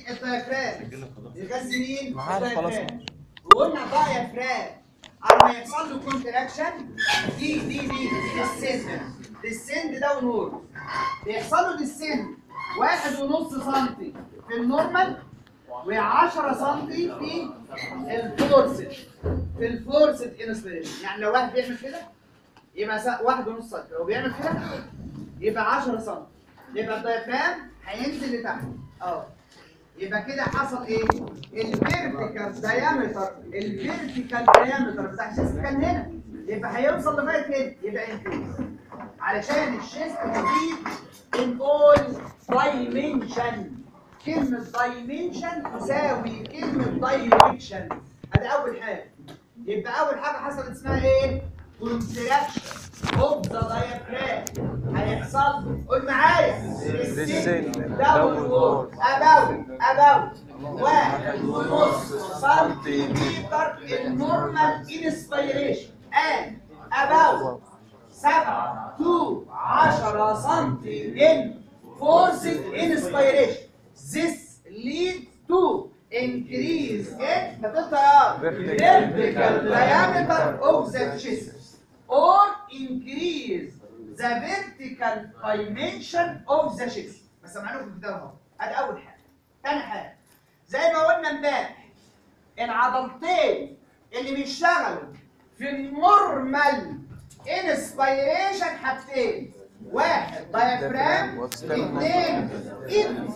الدايفرام يغذي مين؟ عارف خلاص. الدايفرام وقلنا دايفرام اما يحصل له كونتراكشن دي دي دي ديسند ديسند ده ونور بيحصل له ديسند واحد ونص سنتي في النورمال و10 سنتي في الفورسد في الفورسد انسبيريشن يعني لو واحد بيعمل كده يبقى سا- واحد ونص سنتي لو بيعمل كده يبقى 10 سنتي يبقى الدايفرام هينزل لتحت اه يبقى كده حصل ايه؟ الفيرتيكال دايمتر الفيرتيكال دايمتر بتاع الشيست كان هنا يبقى هيوصل لغايه هنا يبقى انكريز علشان الشيست يزيد in all dimension كلمة dimension تساوي كلمة direction ادي أول حاجة يبقى أول حاجة حصلت اسمها ايه؟ contraction of the diaphragm هيحصل قول معايا Descend. downward about about واحد ونص سنتيمتر النورمال انسبيريشن and about سبعة to عشرة سنتي in forced inspiration this leads to increase in هتطلع vertical diameter of the chest or increase the vertical dimension of the chest بس معلومة في الكتاب اهو ادي اول حاجة تاني حاجة زي ما قلنا امبارح العضلتين اللي بيشتغلوا في النورمال انسبيريشن حاجتين واحد دايفرام اثنين ان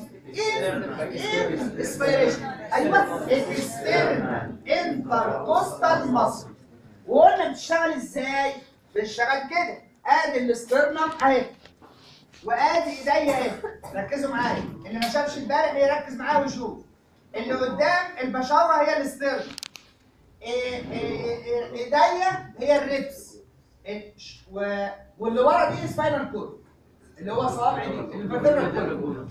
ان انسبيريشن ايوه الاكسترنال انتركوستال ماسل وقلنا بتشتغل ازاي؟ بتشتغل كده ادي الاسترنم اهي وادي ايديا اهي ركزوا معايا اللي ما شافش امبارح يركز معايا ويشوف اللي قدام البشاوره هي الاسترنم إيه- إيه- إيه- ايديا هي الريبس الش- و- واللي ورا دي سباينال كورد اللي هو صوابع دي الفيرتبرال كورد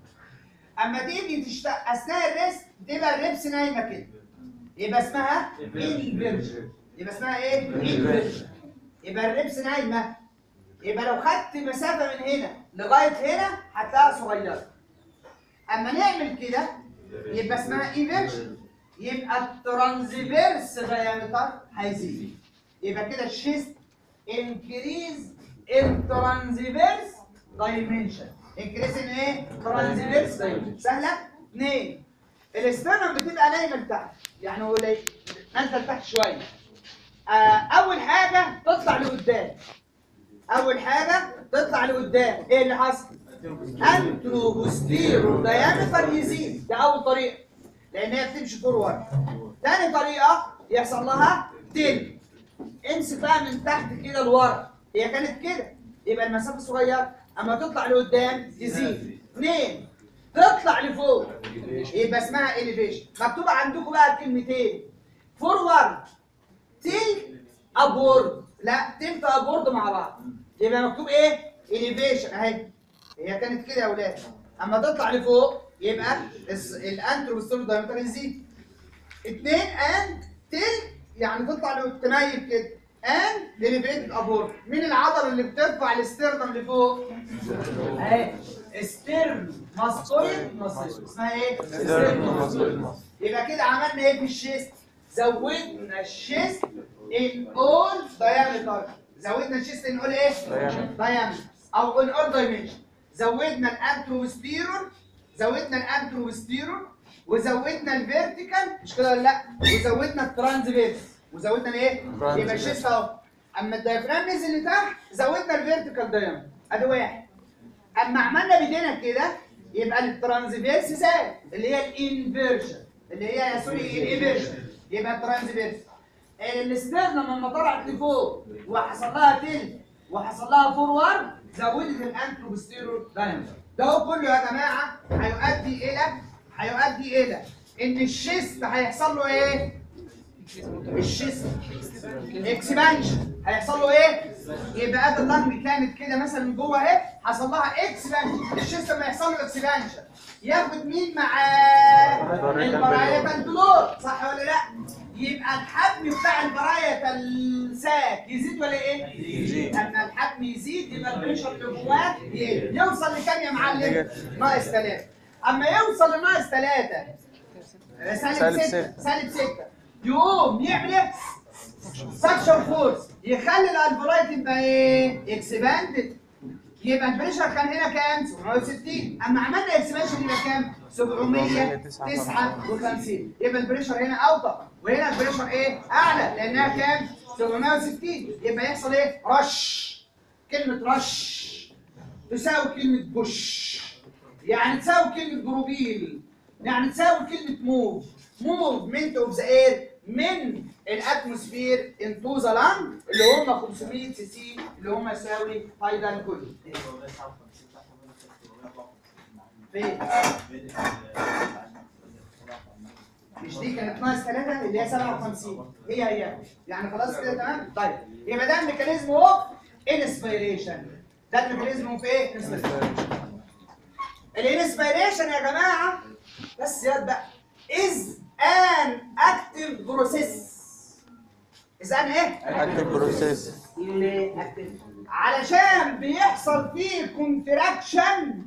اما تيجي تشتغل اثناء الريست تبقى الريبس نايمه كده يبقى اسمها انفيرجن يبقى اسمها ايه؟ انفيرجن يبقى الريبس نايمه يبقى لو خدت مسافه من هنا لغايه هنا هتلاقيها صغيره اما نعمل كده يبقى اسمها ايفيرجن يبقى الترانزفيرس دايمتر هيزيد يبقى كده الشيست انكريز الترانزفيرس دايمنشن انكريز ان ايه؟ ترانزفيرس دايمنشن سهله؟ اثنين الاسترنم بتبقى نايمه لتحت يعني هو لي- نازله لتحت شويه آه، اول حاجه تطلع لقدام اول حاجه تطلع لقدام ايه اللي حصل انترو بوستيرو دايمتر يزيد ده اول طريقه لان هي بتمشي فورورد تاني طريقه يحصل لها تل امسك بقى من تحت كده لورا هي كانت كده يبقى المسافه صغيره اما تطلع لقدام تزيد اثنين تطلع لفوق يبقى اسمها اليفيشن مكتوبه عندكم بقى الكلمتين فورورد تيل ابورد لا تلت ابورد مع بعض يبقى مكتوب ايه اليفيشن اهي هي كانت كده يا اولاد اما تطلع لفوق يبقى الس- الانترو والسولو دايمتر يزيد اتنين ان تل يعني تطلع له تميل كده ان ليفيتد ابورد مين العضله اللي بترفع الاسترنم لفوق اهي استرن ماسكويد ماسل اسمها ايه Sternum يبقى كده عملنا ايه في الشيست زودنا الشيست ان اول diameter زودنا الشيست ان اول ايه Diameter. diameter او ان اول دايمنشن زودنا الانتروستيرون زودنا الانتروستيرون وزودنا الفيرتيكال مش كده ولا لا وزودنا الترانزفيرس وزودنا الايه Transverse. يبقى الشيست اهو اما الدايفرام نزل لتحت زودنا الفيرتيكال دايمتر ادي واحد اما عملنا بايدينا كده يبقى الترانزفيرس زاد اللي هي الانفيرجن اللي هي سوري الانفيرجن يبقى الترانزفيرس الاسترنم لما طلعت لفوق وحصل لها تل وحصل لها فورورد زودت الانتروبستيرو دايمتر ده هو كله يا جماعه هيؤدي الى هيؤدي الى ان الشيست هيحصل له ايه؟ الشيست اكسبانشن هيحصل له ايه؟ يبقى ادي اللنج كانت كده مثلا من جوه اهي حصل لها اكسبانشن الشيست لما يحصل له اكسبانشن ياخد مين معاه؟ البراية البلور صح ولا لا؟ يبقى الحجم بتاع البراية الساك يزيد ولا ايه؟ يزيد. اما الحجم يزيد يبقى البريشر اللي جواه يقل. يوصل لكام يا معلم؟ ناقص 3 اما يوصل لناقص 3 سالب سالب 6 ستة. سالب 6 يقوم يعمل ايه؟ سكشن فورس يخلي الالفولايت يبقى ايه؟ اكسباندد يبقى البريشر كان هنا كام؟ 760 اما عملنا اكسبانشن يبقى كام؟ 759 يبقى البريشر هنا اوطى وهنا البريشر ايه؟ اعلى لانها كام؟ 760 يبقى يحصل ايه؟ رش كلمة رش تساوي كلمة بوش يعني تساوي كلمة بروبيل يعني تساوي كلمة موف موفمنت اوف ذا اير من الاتموسفير انتو ذا لانج اللي هم 500 سي سي اللي هم يساوي ايضا كله فين؟ مش دي كانت ناقص 3 اللي هي 57 هي هي يعني خلاص كده تمام؟ طيب يبقى ده الميكانيزم اوف انسبيريشن ده الميكانيزم اوف ايه؟ انسبيريشن الانسبيريشن يا جماعه بس يا بقى از ان اكتيف بروسيس از ان ايه؟ اكتف بروسيس ليه active؟ علشان بيحصل فيه كونتراكشن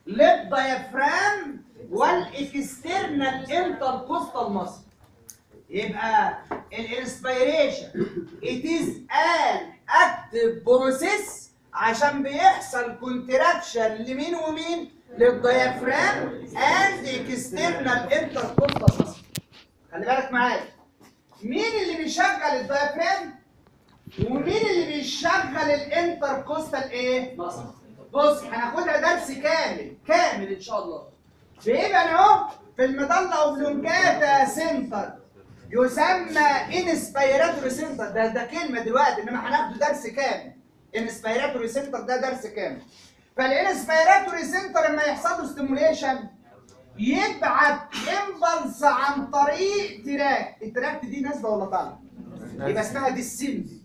للديافرام والاكسترنال انتركوستال ماسل يبقى الانسبيريشن it is an active process عشان بيحصل كونتراكشن لمين ومين للديافرام and external intercostal muscle خلي بالك معايا مين اللي بيشغل الديافرام ومين اللي بيشغل الانتركوستال ايه مصر بص هناخدها درس كامل كامل ان شاء الله بيبقى أنا اهو في المضله اوبلونجاتا سنتر يسمى انسبيراتوري سنتر ده ده كلمه دلوقتي انما هناخده درس كامل انسبيراتوري سنتر ده درس كامل فالانسبيراتوري سنتر لما يحصل له ستيموليشن يبعت امبلس عن طريق تراك التراك دي نازله ولا طالعه يبقى اسمها ديسندي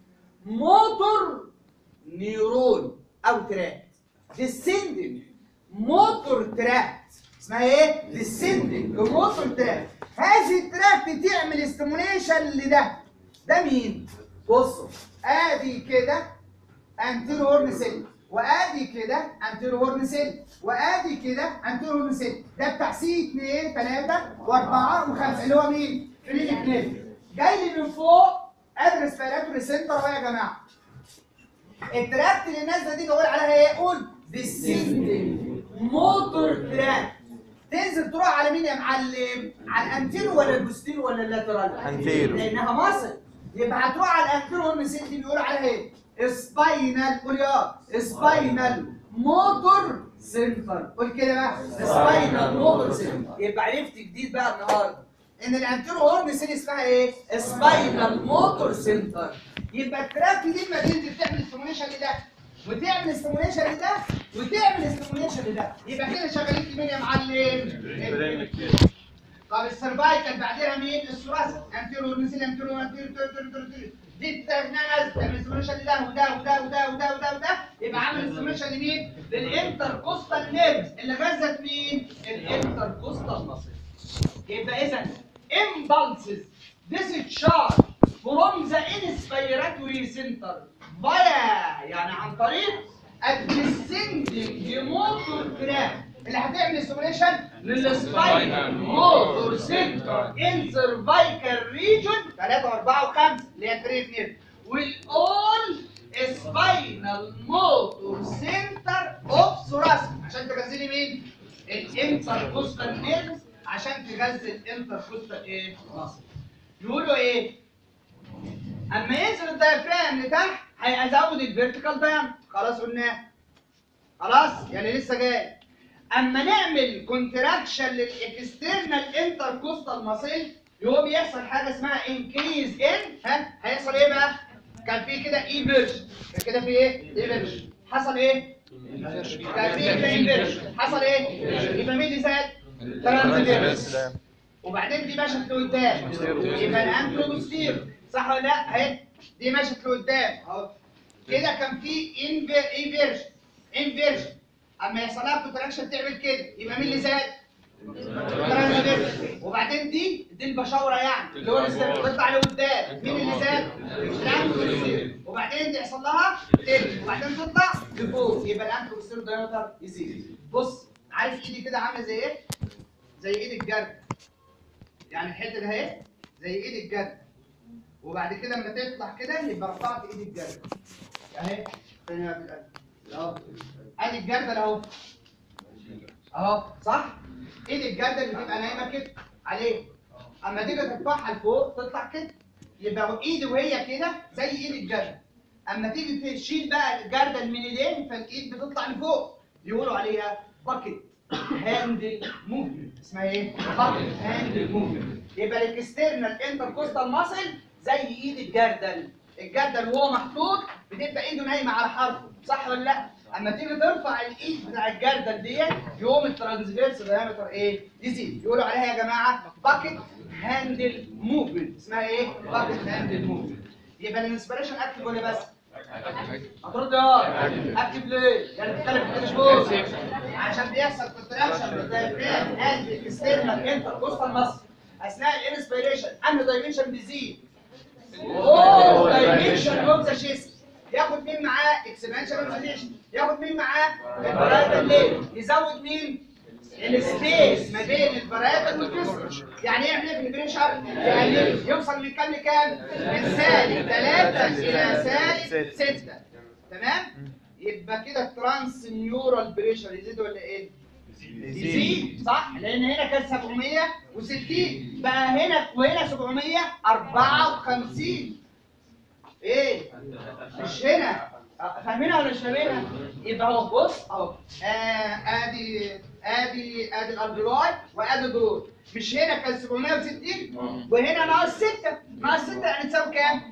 موتور نيورون او تراك ديسندنج موتور تراك اسمها ايه؟ ديسندنج موتور تراك هذه التراك تعمل ستيموليشن لده ده مين؟ بصوا ادي كده انتيرو هورن سيل وادي كده انتيرو هورن سيل وادي كده انتيرو هورن سيل ده بتاع سي 2 3 و4 و5 اللي هو مين؟ فريد كليف جاي لي من فوق ادرس فيراتوري سنتر اهو يا جماعه التراكت اللي نازله دي بقول عليها ايه؟ قول ديسندنج موتور تراك تنزل تروح على مين يا معلم؟ على الانتيرو ولا البوستيرو ولا اللاترال؟ أنتيرو. لانها مصل يبقى هتروح على الانتيرو والمسيل دي بيقول عليها ايه؟ سباينال قول يا سباينال موتور سنتر قول كده بقى سباينال موتور سنتر يبقى عرفت جديد بقى النهارده ان الانتيرو هورن سيل اسمها ايه؟ سباينال موتور سنتر يبقى التراك دي لما بتنزل تعمل ستيموليشن لده وتعمل ستيموليشن لده وتعمل ستيموليشن لده يبقى كده شغالين في مين يا معلم؟ طب السرفايكال بعدها مين؟ الثراسي انتيرو نزل انتيرو انتيرو انتيرو انتيرو انتيرو دي بتنقز تعمل ستيموليشن لده وده وده وده وده وده وده يبقى عامل ستيموليشن لمين؟ للانتركوستال نيرفز اللي غزت مين؟ الانتركوستال ماسل يبقى اذا impulses discharge from the inspiratory center via يعني عن طريق الديسندنج موتور تراك اللي هتعمل ستيموليشن للسباينال موتور سنتر ان سيرفايكال ريجون 3 و4 و5 اللي هي تريف نيرف والاول سباينال موتور سنتر اوف ثوراسيك عشان تغذي مين؟ الانتركوستال نيرف عشان تغذي الانتركوستال ايه؟ مصر يقولوا ايه؟ اما ينزل الدايفرام لتحت هيزود الفيرتيكال دايم خلاص قلناه خلاص يعني لسه جاي اما نعمل كونتراكشن للاكسترنال انتركوستال ماسل يقوم بيحصل حاجه اسمها انكريز ان ها هيحصل ايه بقى؟ كان في كده ايفيرجن كان كده في ايه؟ ايفيرجن حصل ايه؟ كان في كده ايفيرجن حصل ايه؟ يبقى مين اللي زاد؟ ترانزفيرس وبعدين دي مشت لقدام يبقى الانترو بوستير صح ولا لا اهي دي مشت لقدام اهو كده كان في انفيرجن انفيرجن اما يحصل لها كونتراكشن تعمل كده يبقى مين اللي زاد ترانزفيرس. وبعدين دي دي البشاوره يعني اللي هو لسه بتطلع لقدام مين اللي زاد الانترو بوستير وبعدين دي يحصل لها تاني وبعدين تطلع لفوق يبقى الانترو بوستير دايمتر يزيد بص عارف ايدي كده عامله زي ايه زي ايد الجرد يعني الحته ده اهي زي ايد الجرد وبعد كده لما تطلع كده يبقى رفعت ايد الجرد اهي فين يا بالقلب اهو ادي الجردل اهو اهو صح ايد الجردل بتبقى نايمه كده عليه اما تيجي ترفعها لفوق تطلع كده يبقى ايدي وهي كده زي ايد الجردل اما تيجي تشيل بقى الجردل من ايدين فالايد بتطلع لفوق يقولوا عليها باكيت هاندل موفمنت اسمها ايه؟ باكيت هاندل موفمنت يبقى الاكسترنال انتركوستال ماسل زي ايد الجردل الجردل وهو محطوط بتبقى ايده نايمه على حرفه صح ولا لا؟ اما تيجي ترفع الايد بتاع الجردل ديت يقوم الترانسفيرس دايمتر ايه؟ يزيد يقولوا عليها يا جماعه باكيت هاندل موفمنت اسمها ايه؟ باكيت هاندل موفمنت يبقى الانسبريشن اكتف ولا بس؟ هترد يا اكتب ليه؟ يعني بتتكلم في التليفون عشان بيحصل كونتراكشن بالدايفرام اند اكسترنال انتركوستال ماسل اثناء الانسبيريشن انهي دايمنشن بيزيد؟ اوه دايمنشن اوف ذا شيست ياخد مين معاه اكسبانشن اوف ذا شيست ياخد مين معاه البرايتال ليه يزود مين السبيس ما بين البرايتال والجسم يعني يعمل ايه في البريشر يعني يوصل من كام لكام من سالب 3 الى سالب 6 تمام يبقى كده الترانس نيورال بريشر يزيد ولا ايه يزيد صح لان هنا كان 760 بقى هنا وهنا 754 ايه مش هنا آه، فاهمينها ولا مش فاهمينها يبقى اهو بص اهو آه، ادي ادي ادي الالفيولاي وادي الدور مش هنا كان 760 وهنا ناقص 6 ناقص 6 يعني تساوي كام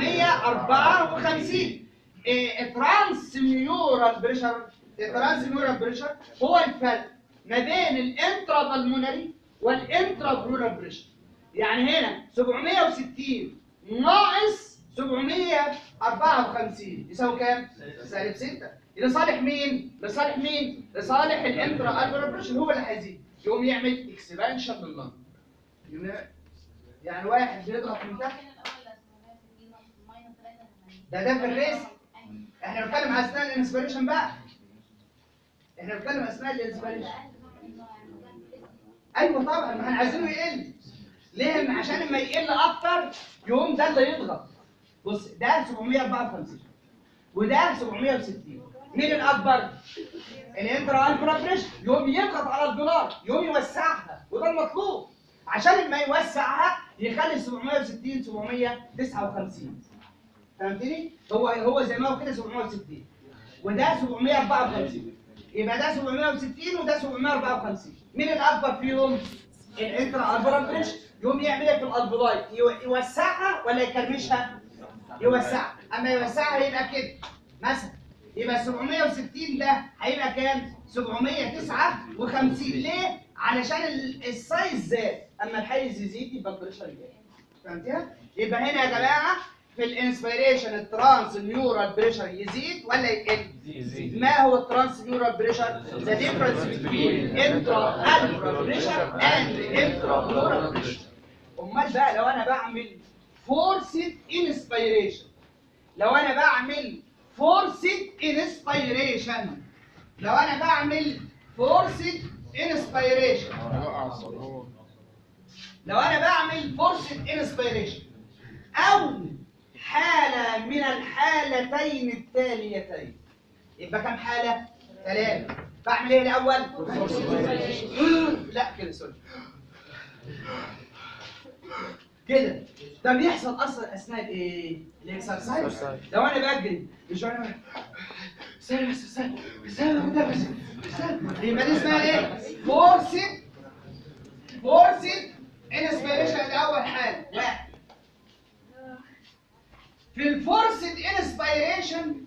754 إيه الترانس نيورال بريشر الترانس نيورال بريشر هو الفرق ما بين الانترا بالمونري والانترا برولار بريشر يعني هنا 760 ناقص 754 يساوي كام؟ سالب 6 لصالح مين؟ لصالح مين؟ لصالح الانترا الفولار بريشر هو اللي هيزيد يقوم يعمل اكسبانشن لللنج يقوم- يعني واحد بيضغط من تحت ده ده في الريس احنا بنتكلم على اثناء الانسبيريشن بقى احنا بنتكلم اثناء الانسبيريشن ايوه طبعا ما احنا عايزينه يقل ليه عشان لما يقل اكتر يقوم ده اللي يضغط بص ده 754 وده 760 مين الاكبر الانترا الفرا بريشر يقوم يضغط على الدولار يقوم يوسعها وده المطلوب عشان لما يوسعها يخلي 760 759 فهمتني هو هو زي ما هو كده 760 وده 754 يبقى ده 760 وده 754 مين الاكبر فيهم الانترا الفرا بريشر يقوم يعمل ايه في الالفولاي يو- يوسعها ولا يكرمشها يوسعها اما يوسعها يبقى كده مثلا يبقى 760 ده هيبقى كام 759 ليه علشان ال- السايز زاد اما الحيز يزيد يبقى البريشر يزيد فهمتها يبقى هنا يا جماعه في الانسبيريشن الترانس نيورال بريشر يزيد ولا يقل يزيد. ما هو الترانس نيورال بريشر the difference between intra alveolar pressure and intra pleural pressure امال بقى لو انا بعمل فورسد انسبيريشن لو انا بعمل فورسد انسبيريشن لو انا بعمل فورسد انسبيريشن لو انا بعمل فورسد انسبيريشن او حالة من الحالتين التاليتين يبقى كم حالة؟ ثلاثة بعمل ايه الأول؟ لا كده سوري كده ده بيحصل اصلا اثناء ايه؟ الاكسرسايز لو انا بجري مش انا استنى بس استنى استنى كده بس استنى يبقى دي اسمها ايه؟ فورسد فورسد انسبيريشن دي اول حاله واحد في الفورسد انسبيريشن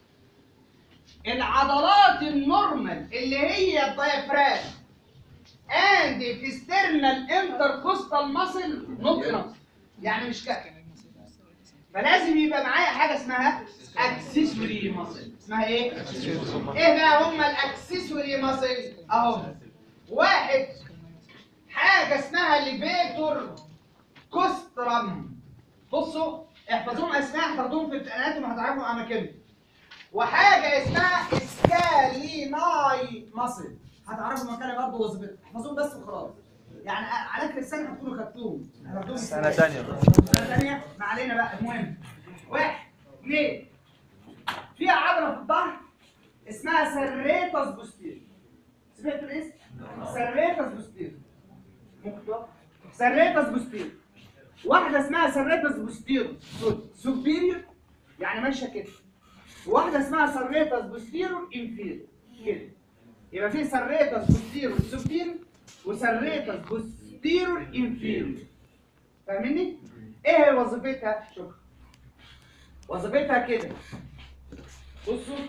العضلات النورمال اللي هي الدايفرام and external intercostal muscle not enough يعني مش كافي فلازم يبقى معايا حاجه اسمها اكسسوري ماسل اسمها ايه؟ ايه بقى هم الاكسسوري ماسل؟ اهو واحد حاجه اسمها ليفيتور كوسترم بصوا احفظوهم اسماء احفظوهم في الامتحانات وما هتعرفوا اماكنهم وحاجه اسمها سكاليناي ماسل هتعرفوا مكانها برضه وظيفتها احفظوهم بس وخلاص يعني على اخر السنه هتكونوا خدتوهم هتاخدوهم سنة السنة. تانية سنه ثانيه ما علينا بقى المهم واحد اثنين في عضله في الظهر اسمها سريتاس بوستير سمعتوا الاسم؟ سريتاس بوستير ممكن تقف؟ سريتاس بوستير واحده اسمها سريتاس بوستير سوبيريور يعني ماشيه كده وواحده اسمها سريتاس بوستيرور انفيريور كده يبقى في سريتاس بوستيرور سوبيريور وسريتاس بوستيرور انفيريور فاهمني؟ ايه هي وظيفتها؟ شوف وظيفتها كده بصوا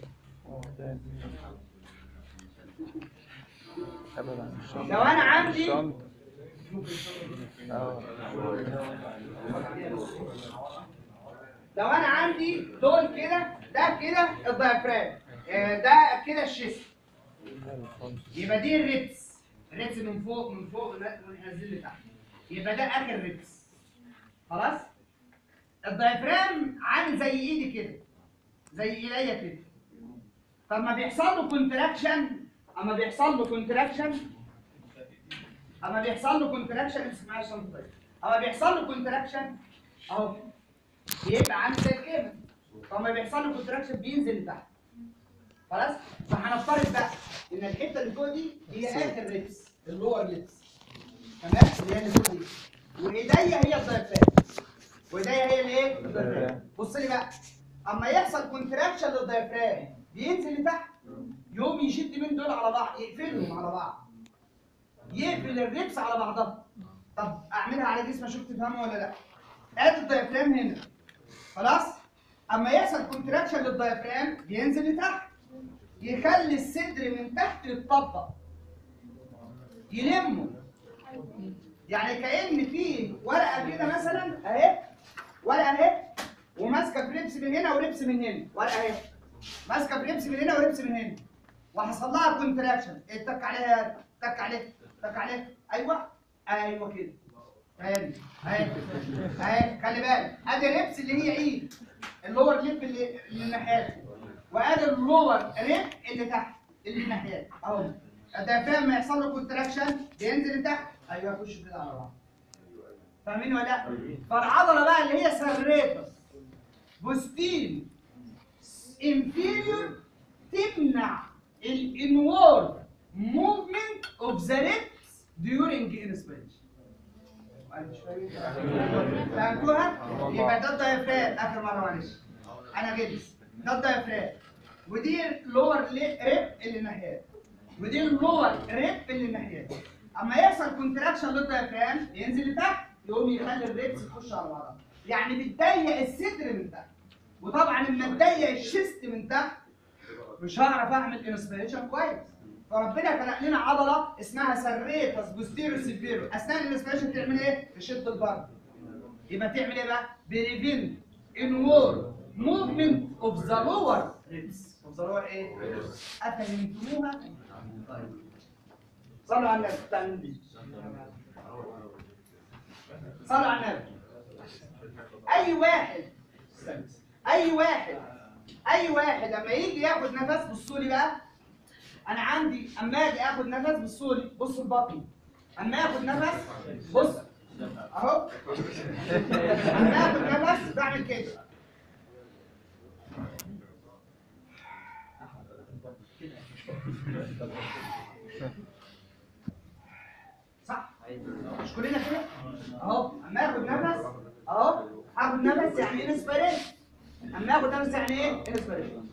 أبدا لو انا عندي شنطة اه لو انا عندي دول كده ده كده الدايفرام آه، ده كده الشيست يبقى دي الريبس الريبس من فوق من فوق وننزل لتحت يبقى ده اخر ريبس خلاص الدايفرام عامل زي ايدي كده زي ايديا كده فلما بيحصل له كونتراكشن اما بيحصل له كونتراكشن اما بيحصل له كونتراكشن اسمها عشان طيب اما بيحصل له كونتراكشن اهو بيبقى عامل زي كده فلما بيحصل له كونتراكشن بينزل لتحت خلاص فهنفترض بقى ان الحته اللي فوق دي هي اخر ريبس اللور ريبس تمام اللي هي اللي فوق دي وايديا هي الدايفرام وايديا هي الايه الدايفرام بص لي بقى اما يحصل كونتراكشن للدايفرام بينزل لتحت يقوم يشد من دول على بعض يقفلهم على بعض يقفل الريبس على بعضها طب اعملها على جسمي اشوف تفهمها ولا لا ادي الدايفرام هنا خلاص اما يحصل كونتراكشن للدايفرام بينزل لتحت يخلي الصدر من تحت يتطبق يلمه يعني كأن في ورقة كده مثلا اهي ورقة اهي وماسكة بريبس من هنا وريبس من هنا ورقة اهي ماسكة بريبس من هنا وريبس من هنا وحصل لها كونتراكشن اتك عليها تك عليه تك عليه ايوه ايوه كده تاني اهي اهي خلي بالك ادي ريبس اللي هي ايد اللور ليب اللي اللي ناحيتها وادي اللور ريب اللي تحت اللي ناحيتها اهو ده فاهم ما يحصل له كونتراكشن بينزل لتحت ايوه يخش كده على بعض فاهمين ولا لا؟ فالعضله بقى اللي هي سريتس بوستين انفيريور تمنع الانورد موفمنت اوف ذا ريبس during inspiration فهمتوها؟ يبقى ده الدايفرام اخر مره معلش انا جلس ده الدايفرام ودي اللور ريب اللي ناحيتها ودي اللور ريب اللي ناحيتها اما يحصل كونتراكشن للدايفرام ينزل لتحت يقوم يخلي الريبس تخش على بعضها يعني بتضيق الصدر من تحت وطبعا لما تضيق الشيست من تحت مش هعرف اعمل انسبيريشن كويس فربنا خلق لنا عضله اسمها سريتس بوستيرو سيفيرو اثناء الانسبيريشن تعمل ايه؟ تشد البر يبقى تعمل ايه بقى؟ بريفنت انورد موفمنت اوف ذا لور ريبس اوف ذا لور ايه؟ افهمتموها؟ طيب صلوا على النبي بتاع النبي صلوا على النبي اي واحد اي واحد اي واحد لما يجي ياخد نفس بصوا لي بقى انا عندي اما اجي اخد نفس بصوا لي بصوا البطن اما اخد نفس بص اهو اما اخد نفس بعمل كده صح مش كلنا كده اهو اما اخد نفس اهو اخد نفس يعني انسبيريشن اما اخد نفس يعني ايه انسبيريشن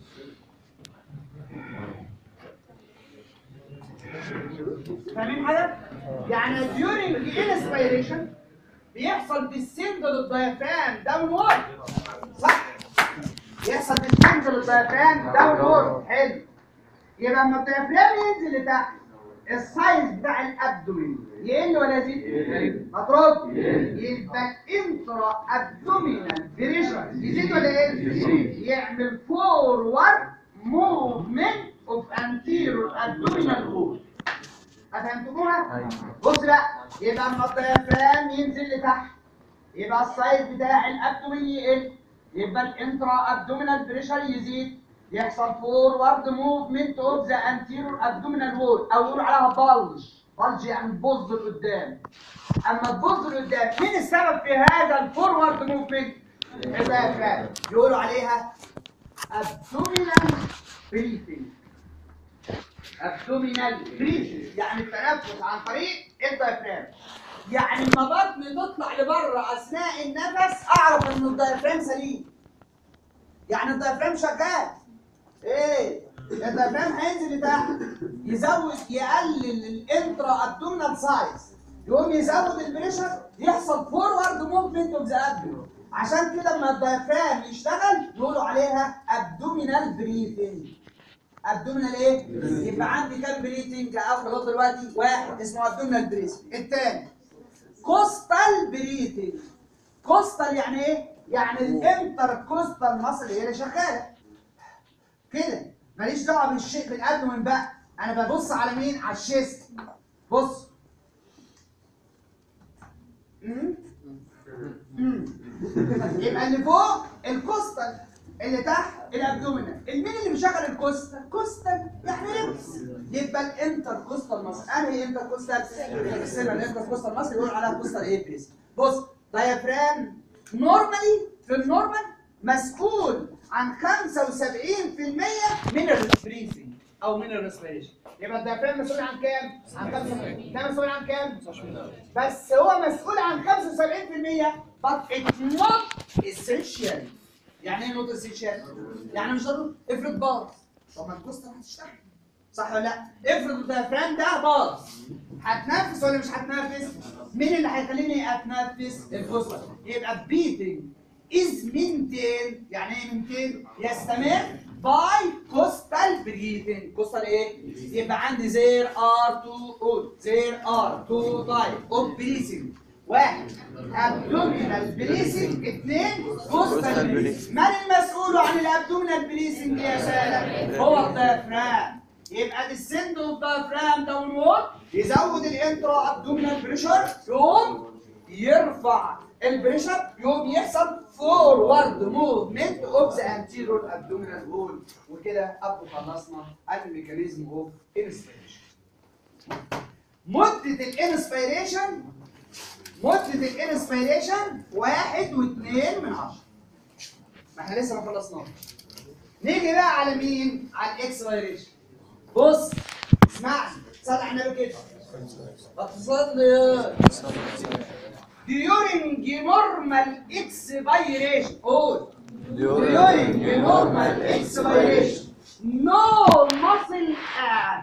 فاهمين حاجه يعني during inspiration بيحصل descend للديافرام داونورد صح يحصل descend للديافرام داونورد حلو يبقى لما الديافرام ينزل لتحت السايز بتاع الابدومين يقل ولا يزيد؟ هترد يبقى الانترا ابدومينال بريشر يزيد ولا يقل؟ يعمل فورورد موفمنت اوف انتيرور ابدومينال وول فهمتوها؟ بص بقى يبقى اما الديافرام ينزل لتحت يبقى السايز بتاع الابدومين يقل يبقى الانترا ابدومينال بريشر يزيد يحصل فورورد موفمنت اوف ذا انتيرور ابدومينال وول او يقولوا عليها بلج بلج يعني تبظ لقدام اما تبظ لقدام مين السبب في هذا الفورورد موفمنت الدايفرام يقولوا عليها ابدومينال بريثنج ابدومينال بريثنج يعني التنفس عن طريق الدايفرام يعني لما بطني تطلع لبره اثناء النفس اعرف ان الدايفرام سليم يعني الدايفرام شغال ايه الدايفرام هينزل لتحت يزود يقلل الانترا ابدومينال سايز يقوم يزود البريشر يحصل فورورد موفمنت اوف ذا ابدومين عشان كده لما الدايفرام يشتغل يقولوا عليها ابدومينال بريثنج ابدومينال ايه؟ يبقى عندي كام بريثنج اخد لغايه دلوقتي واحد اسمه ابدومينال بريثنج الثاني كوستال بريثنج كوستال يعني ايه؟ يعني الانتر كوستال مصر هي اللي شغاله كده ماليش دعوه بالشيء بالابدومين بقى انا ببص على مين؟ على الشيست بص مم. مم. يبقى اللي فوق الكوستال اللي تحت الابدومينال مين اللي بيشغل الكوستال كوستال يعني لبس يبقى الانتر كوستال مصر انهي انتر كوستال الاكسترنال الانتر كوستال مصر يقولوا عليها كوستال ايه بريس بص دايفرام نورمالي في النورمال مسؤول عن 75% من الريسبريسنج او من الريسبيريشن يبقى الدايفرام مسؤول عن كام؟ عن 75 ده مسؤول عن كام؟ بس هو مسؤول عن 75% but it's not essential يعني ايه not essential؟ يعني مش ضروري افرض باظ طب ما الكوستر هتشتغل صح ولا لا؟ افرض الدايفرام ده باظ هتنفس ولا مش هتنفس؟ مين اللي هيخليني اتنفس؟ الكوستر يبقى beating is maintained يعني ايه maintained؟ يستمر by coastal breathing coastal ايه؟ يبقى عندي there are two oh, there are two type of breathing واحد abdominal breathing اثنين coastal breathing من المسؤول عن الابدومينال بريسنج يا سادة؟ هو الديافرام يبقى السند اوف diaphragm داونورد يزود الانترا ابدومينال بريشر يقوم يرفع البريشر يقوم يحصل فورورد موفمنت اوف ذا انتيريور ابدومينال وول وكده ابقى خلصنا الميكانيزم اوف انسبيريشن مدة الانسبيريشن مدة الانسبيريشن واحد واثنين من عشرة ما احنا لسه ما خلصناش نيجي بقى على مين؟ على الاكسبيريشن بص اسمعني صلي على النبي كده هتصلي during normal expiration قول during normal expiration no muscle add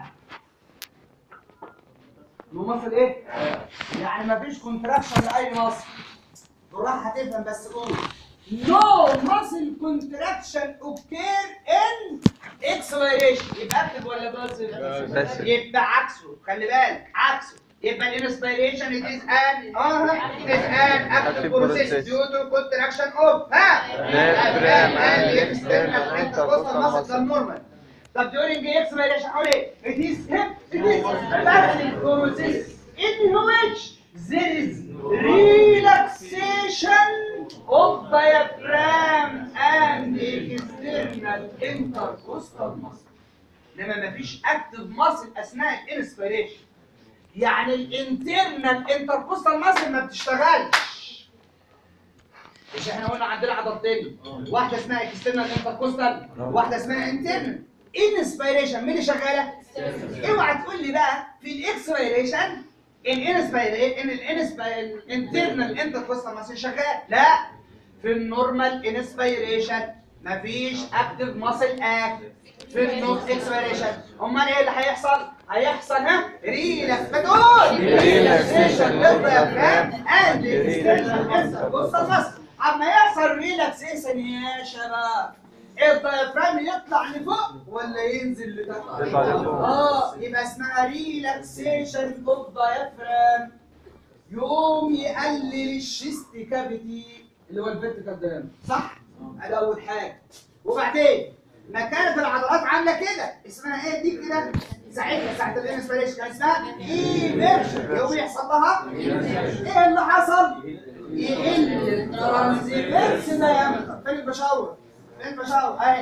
no muscle ايه؟ يعني مفيش كونتراكشن لاي مصل بالراحه هتفهم بس قول no muscle contraction occur in expiration يبقى اكتب ولا بس بس. يبقى عكسه خلي بالك عكسه يبقى الانسبيريشن it is an اه it is an active process due to contraction of ها Diaphragm and external intercostal muscle ده normal طب during expiration هقول ايه it is hip it is passive process in which there is relaxation of diaphragm and external intercostal muscle انما مفيش اكتف ماسل اثناء الانسبيريشن يعني الانترنال انتركوستال ماسل ما بتشتغلش مش احنا قلنا عندنا عضلتين واحده اسمها اكسترنال انتركوستال واحده اسمها انترنال انسبيريشن مين اللي شغاله اوعى تقول لي بقى في الاكسبيريشن الانسبيريشن الانترنال انتركوستال ماسل شغال لا في النورمال انسبيريشن مفيش اكتف ماسل اكتف في النوت اكسبيريشن امال ايه اللي هيحصل هيحصل ها ريلاكس بتقول ريلاكسيشن للديافرام اند اكسترنال انتركوستال ماسل اما يحصل ريلاكسيشن يا شباب الديافرام يطلع لفوق ولا ينزل لتحت يطلع لفوق. اه يبقى اسمها ريلاكسيشن اوف دايفرام يقوم يقلل الشيست كافيتي اللي هو الفيرتيكال دايم صح؟ ادي اول حاجه وبعدين ما كانت العضلات عامله كده اسمها ايه دي كده ساعتها ساعه الانسبيريشن كان اسمها ايفيرشن يقوم يحصل لها ايه اللي حصل؟ يقل الترانزفيرس دايمتر فين البشاور؟ فين البشاور؟ اهي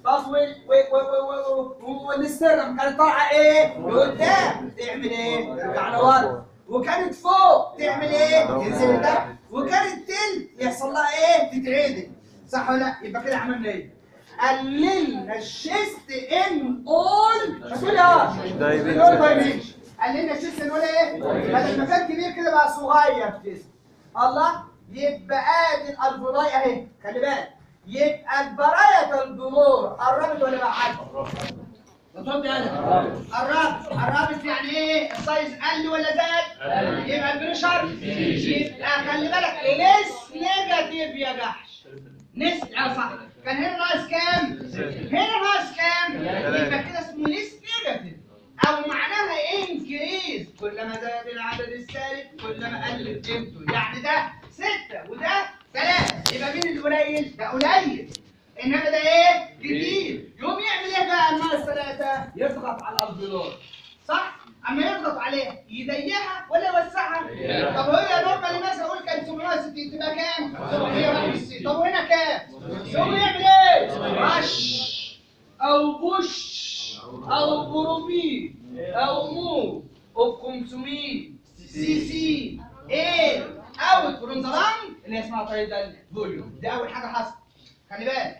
طب وال و- و- و- و- والاسترنم كانت طالعه ايه؟ لقدام تعمل ايه؟ ترجع لورا وكانت فوق تعمل ايه؟ تنزل لتحت وكانت تلت يحصل لها ايه؟ تتعدل صح ولا لا؟ يبقى كده عملنا ايه؟ قللنا الشيست ان اول هتقول اه Dimension. اول دايمنشن قللنا الشيست ان اول ايه؟ بدل ما كان كبير كده بقى صغير في الجسم الله يبقى ادي الالفولاي اهي خلي بالك يبقى البراية الجمهور قربت ولا بعدت؟ بترد انا قربت قربت يعني ايه السايز قل ولا زاد؟ يبقى البريشر يبقى خلي بالك ليس نيجاتيف يا جحش نس اه صح كان هنا ناقص كام؟ هنا ناقص كام؟ يبقى كده اسمه ليس نيجاتيف او معناها انكريز كلما زاد العدد الثالث كلما قلت قيمته يعني ده ستة وده ثلاثة يبقى مين القليل؟ ده قليل انما ده ايه؟ كتير يقوم يعمل ايه بقى الناقص ثلاثة؟ يضغط على الالفيولار صح؟ اما يضغط عليها يضيقها ولا يوسعها؟ طب هي نورمالي مثلا اقول كان 760 تبقى كام؟ 761 طب وهنا كام؟ يقوم يعمل ايه؟ رش او بوش او بروفيل او مو اوف 500 سي سي ايه اوت فروم ذا لانج اللي هي اسمها تايدال فوليوم دي اول حاجه حصلت خلي بالك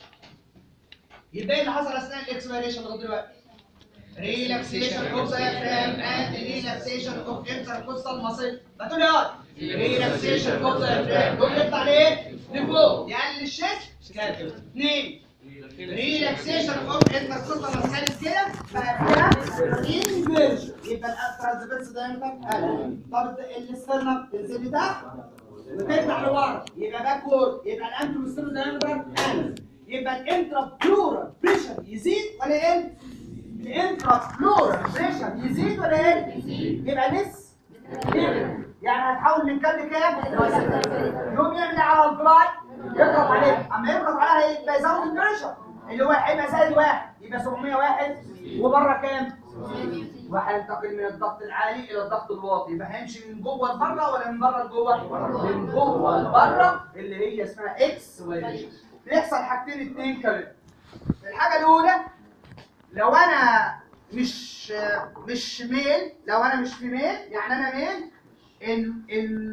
يبقى ايه اللي حصل اثناء الاكسبيريشن لغايه دلوقتي ريلاكسيشن اوف diaphragm and relaxation of intercostal muscle بتقول يا ريلاكسيشن اوف diaphragm دول يطلع ليه؟ لفوق يقلل الشيست كده اثنين ريلاكسيشن اوف intercostal muscle كده بقى فيها انفيرجن يبقى الترانسفيرس دايمتر قل طب الاسترنم تنزل لتحت وترجع لورا يبقى باكورد يبقى الانتروستيرن دايمتر قل يبقى الانترا بلورال بريشر يزيد ولا يقل؟ الانترا بلورال بريشر يزيد ولا يقل؟ يبقى لس يعني هتحول من كام لكام؟ يقوم يعمل على البلاي يضغط عليه اما يضغط عليها يبقى يزود البريشر اللي هو هيبقى زائد واحد يبقى 701 وبره كام؟ وهينتقل من الضغط العالي الى الضغط الواطي يبقى هيمشي من جوه لبره ولا من بره لجوه؟ من جوه لبره اللي هي اسمها اكس واي بيحصل حاجتين اتنين كمان الحاجه الاولى لو انا مش مش ميل لو انا مش في ميل يعني انا ميل ال ال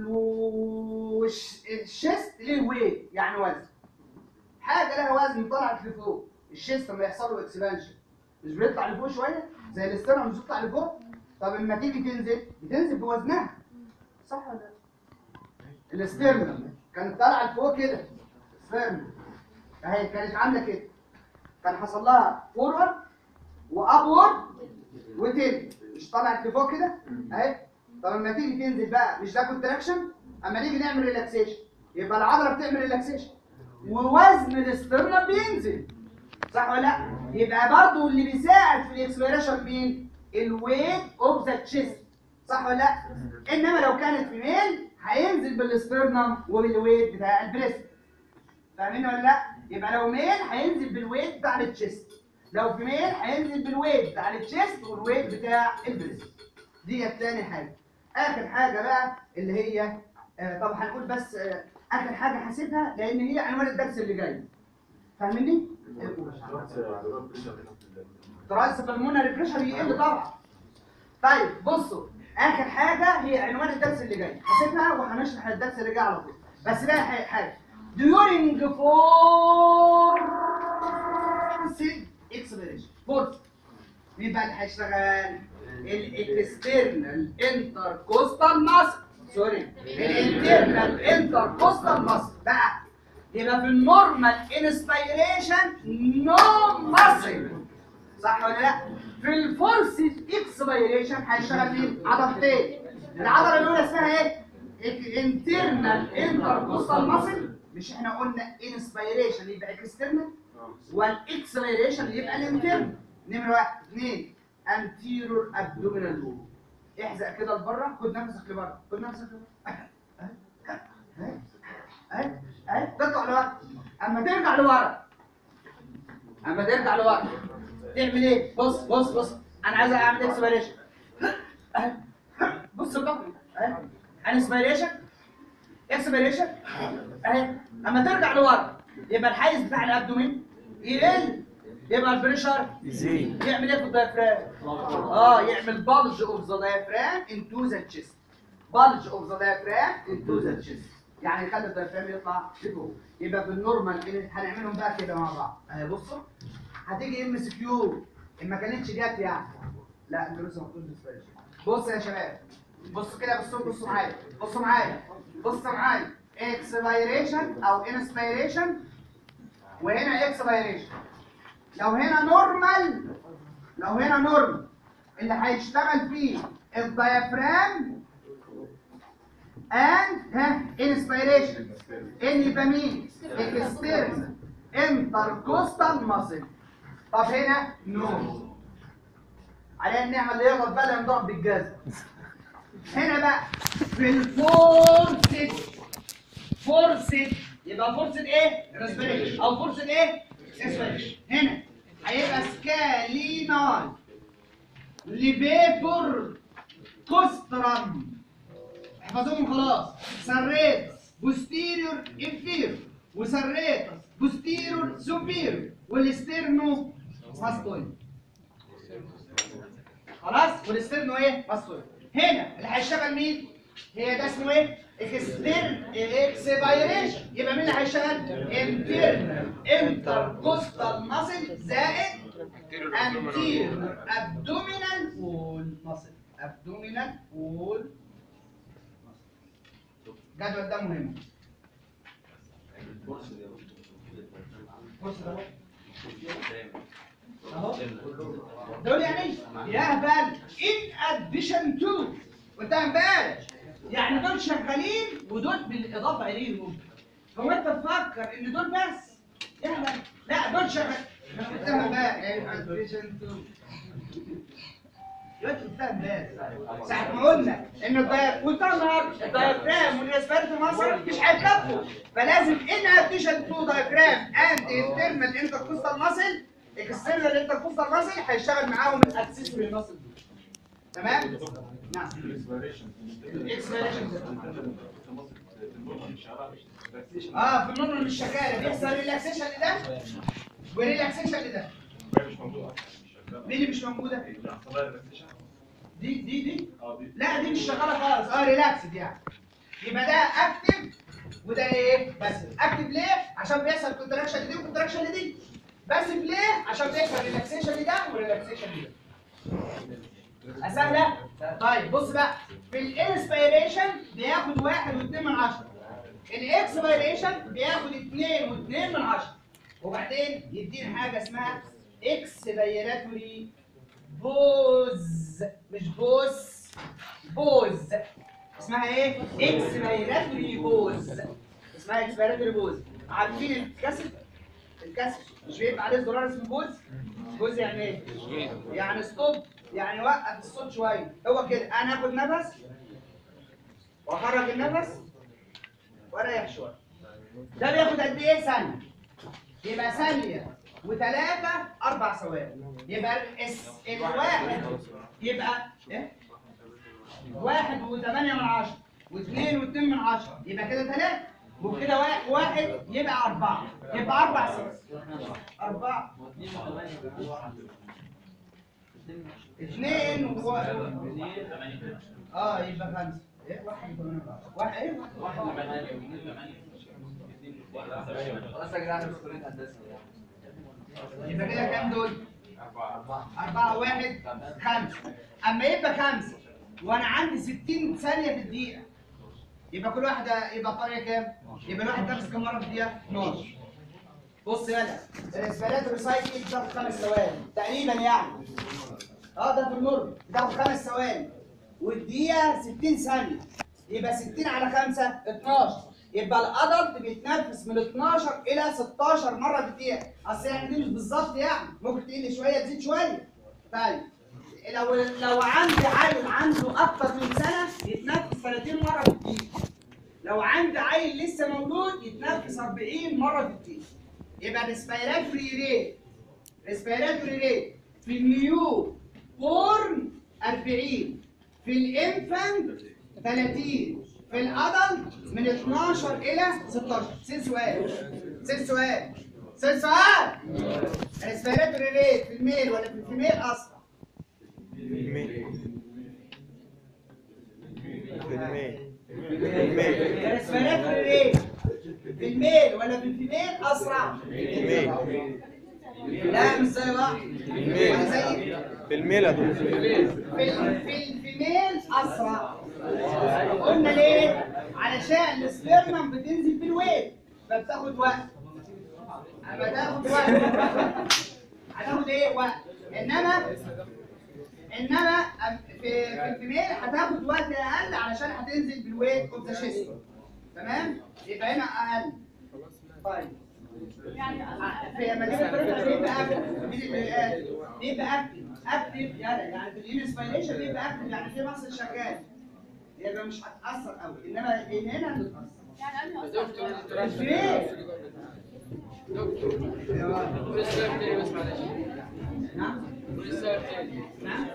وش- الشيست ليه ويت يعني وزن حاجه لها وزن طلعت لفوق الشيست لما يحصل له اكسبانشن مش بيطلع لفوق شويه زي الاسترنم مش بيطلع لفوق طب لما تيجي تنزل بتنزل بوزنها صح ولا لا الاسترنم كانت طالعه لفوق كده استرنم اهي كانت عامله كده كان حصل لها فورورد وابورد وتل مش طلعت لفوق كده اهي طب لما تيجي تنزل بقى مش ده كونتراكشن اما نيجي نعمل ريلاكسيشن يبقى العضله بتعمل ريلاكسيشن ووزن الاسترنم بينزل صح ولا لا يبقى برضو اللي بيساعد في الاكسبيريشن مين الويت اوف ذا تشيست صح ولا لا انما لو كانت في ميل هينزل بالاسترنم وبالويت بتاع البريست فاهمين ولا لا يبقى لو ميل هينزل بالويت بتاع التشيست لو في ميل هينزل بالويت بتاع التشيست والويت بتاع البريست ديت تاني حاجه اخر حاجه بقى اللي هي آه طب هنقول بس آه اخر حاجه هسيبها لان هي عنوان الدرس اللي جاي فاهمني ترايس بالمونري بريشر يقل طبعا طيب بصوا اخر حاجه هي عنوان الدرس اللي جاي هسيبها وهنشرح الدرس اللي جاي على طول بس بقى ح- حاجه during forced expiration forced مين بقى اللي هيشتغل الاكسترنال انتركوستال ماسل سوري الانترنال انتركوستال ماسل بقى يبقى في النورمال انسبيريشن نو ماسل صح ولا لا في الفورس اكسبيريشن هيشتغل مين عضلتين العضله الاولى اسمها ايه الانترنال انتركوستال ماسل مش احنا قلنا انسبيريشن يبقى اكسترنال والاكسبيريشن يبقى الانترنال نمره واحد اثنين انتيرور ابدومينال وول احزق كده لبره خد نفسك لبره خد نفسك لبره اهي اهي اهي اهي تطلع لورا اما ترجع لورا اما ترجع لورا تعمل ايه بص بص بص انا عايز اعمل اكسبيريشن اهي بص الضغط اهي انسبيريشن اكسبيريشن اهي اما ترجع لورا يبقى الحيز بتاع الابدومين يقل يبقى البريشر يزيد يعمل ايه في الدايفرام؟ اه يعمل بلج اوف ذا دايفرام انتو ذا تشيست بلج اوف ذا دايفرام انتو ذا تشيست يعني يخلي الدايفرام يطلع لفوق يبقى في النورمال هنعملهم بقى كده مع بعض اهي بصوا هتيجي ام اس كيو ان ما كانتش جت يعني لا انتوا لسه مكتوب بص يا شباب بصوا كده بصوا بصوا معايا بصوا معايا بصوا معايا اكسبيريشن او انسبيريشن وهنا اكسبيريشن لو هنا نورمال لو هنا نورمال اللي هيشتغل فيه الديافرام and ها انسبيريشن ان يبقى مين؟ اكسترنال انتركوستال ماسل طب هنا نو علينا نعمل اللي يغلط بقى نضرب بالجزم هنا بقى في الفورسد فورسد يبقى فورسد ايه؟ ريسبيريشن او فورسد ايه؟ ريسبيريشن هنا هيبقى سكالينال ليفيتور كوسترام احفظوهم خلاص سريت بوستيريور انفيريور وسريت بوستيريور سوبيريور والاسترنو ماستويد خلاص والاسترنو ايه ماستويد هنا اللي هيشتغل مين هي ده اسمه ايه اكسترن اكسبيريشن يبقى مين اللي هيشتغل انترنال انتركوستال ماسل زائد anterior abdominal wall muscle abdominal wall الجدول ده مهم بص ده اهو اهو دول يعني يا هبل in addition to قلت امبارح يعني دول شغالين ودول بالاضافه اليهم هو انت تفكر ان دول بس يا هبل لا دول شغالين انا قلتها امبارح in addition to دلوقتي قلتها امبارح ساعة ما قلنا ان الداير قلتها النهارده الدايفرام والاسفلت في مصر مش هيكفوا فلازم ان اديشن تو دايفرام اند انترنال انتركوستال ماسل اكسترنال انتركوستال ماسل هيشتغل معاهم الاكسسوري ماسل دول تمام؟ نعم الاكسبيريشن اه في النورمال مش شغاله بيحصل ريلاكسيشن لده وريلاكسيشن لده مين اللي مش موجوده؟ دي دي دي لا دي مش شغاله خالص اه ريلاكسد يعني يبقى ده اكتف وده ايه بس اكتف ليه عشان بيحصل كونتراكشن لدي وكونتراكشن لدي بس ليه عشان بيحصل ريلاكسيشن لده وريلاكسيشن لده سهله طيب بص بقى في الانسبيريشن بياخد واحد واثنين من عشرة الاكسبيريشن بياخد اثنين واثنين من عشرة وبعدين يدينا حاجه اسمها اكسبيراتوري بوز مش بوس بوز اسمها ايه؟ اكسبيراتوري بوز اسمها اكسبيراتوري بوز عارفين الكسر؟ الكسر مش بيبقى عليه زرار اسمه بوز؟ بوز يعني ايه؟ يعني ستوب يعني وقف الصوت شويه هو كده انا اخد نفس واخرج النفس واريح شويه ده بياخد قد ايه ثانيه؟ يبقى ثانيه وثلاثه اربع ثواني يبقى الس- الواحد يبقى ايه؟ واحد وثمانية من عشرة واثنين واثنين من عشرة يبقى كده ثلاثة وكده واحد, واحد يبقى أربعة يبقى أربع ست أربعة اثنين و... اه يبقى خمسة ايه واحد وثمانية من عشرة واحد ايه خلاص يا جدعان مش كلية هندسة يبقى كده كام دول؟ أربعة واحد خمسة أما يبقى خمسة وأنا عندي 60 ثانية في الدقيقة يبقى كل واحدة يبقى الطريقة كام؟ يبقى الواحد نفس كام مرة في الدقيقة؟ 12 بص يلا الاسبالات ريسايكل بتاخد خمس ثواني تقريبا يعني اه ده في النور بتاخد خمس ثواني والدقيقة 60 ثانية يبقى 60 على 5 12 يبقى الادلت بيتنفس من 12 الى 16 مره في الدقيقه اصل يعني دي مش بالظبط يعني ممكن تقل شويه تزيد شويه طيب لو لو عندي عيل عنده اكتر من سنه يتنفس 30 مره في الدقيقه لو عندي عيل لسه مولود يتنفس 40 مره في الدقيقه يبقى الريسبيراتوري ريت ريسبيراتوري ريت في النيو بورن 40 في الانفانت 30 في الادلت من 12 الى 16 سين سؤال سين سؤال سؤال سؤال الاسبيراتوري ريت في الميل ولا في الفيميل اسرع؟ الاسبيراتوري ريت في الميل ولا في الفيميل اسرع؟ لا مش زي بعض ولا زي بالميل يا دكتور في ال- في الفيميل اسرع قلنا ليه؟ علشان السبيرمم بتنزل بالويت فبتاخد وقت اما تاخد وقت هتاخد ايه وقت انما انما أم- في في الفيميل هتاخد وقت اقل علشان هتنزل بالويت اوف ذا شيست تمام؟ يبقى هنا اقل طيب في مجال الفرق بيبقى اكتف مين اللي قال؟ بيبقى اكتف اكتف يعني يعني في الانسبيريشن بيبقى اكتف يعني في مصل شغال يبقى مش هتاثر قوي انما هنا هتتاثر ليه؟ نعم نعم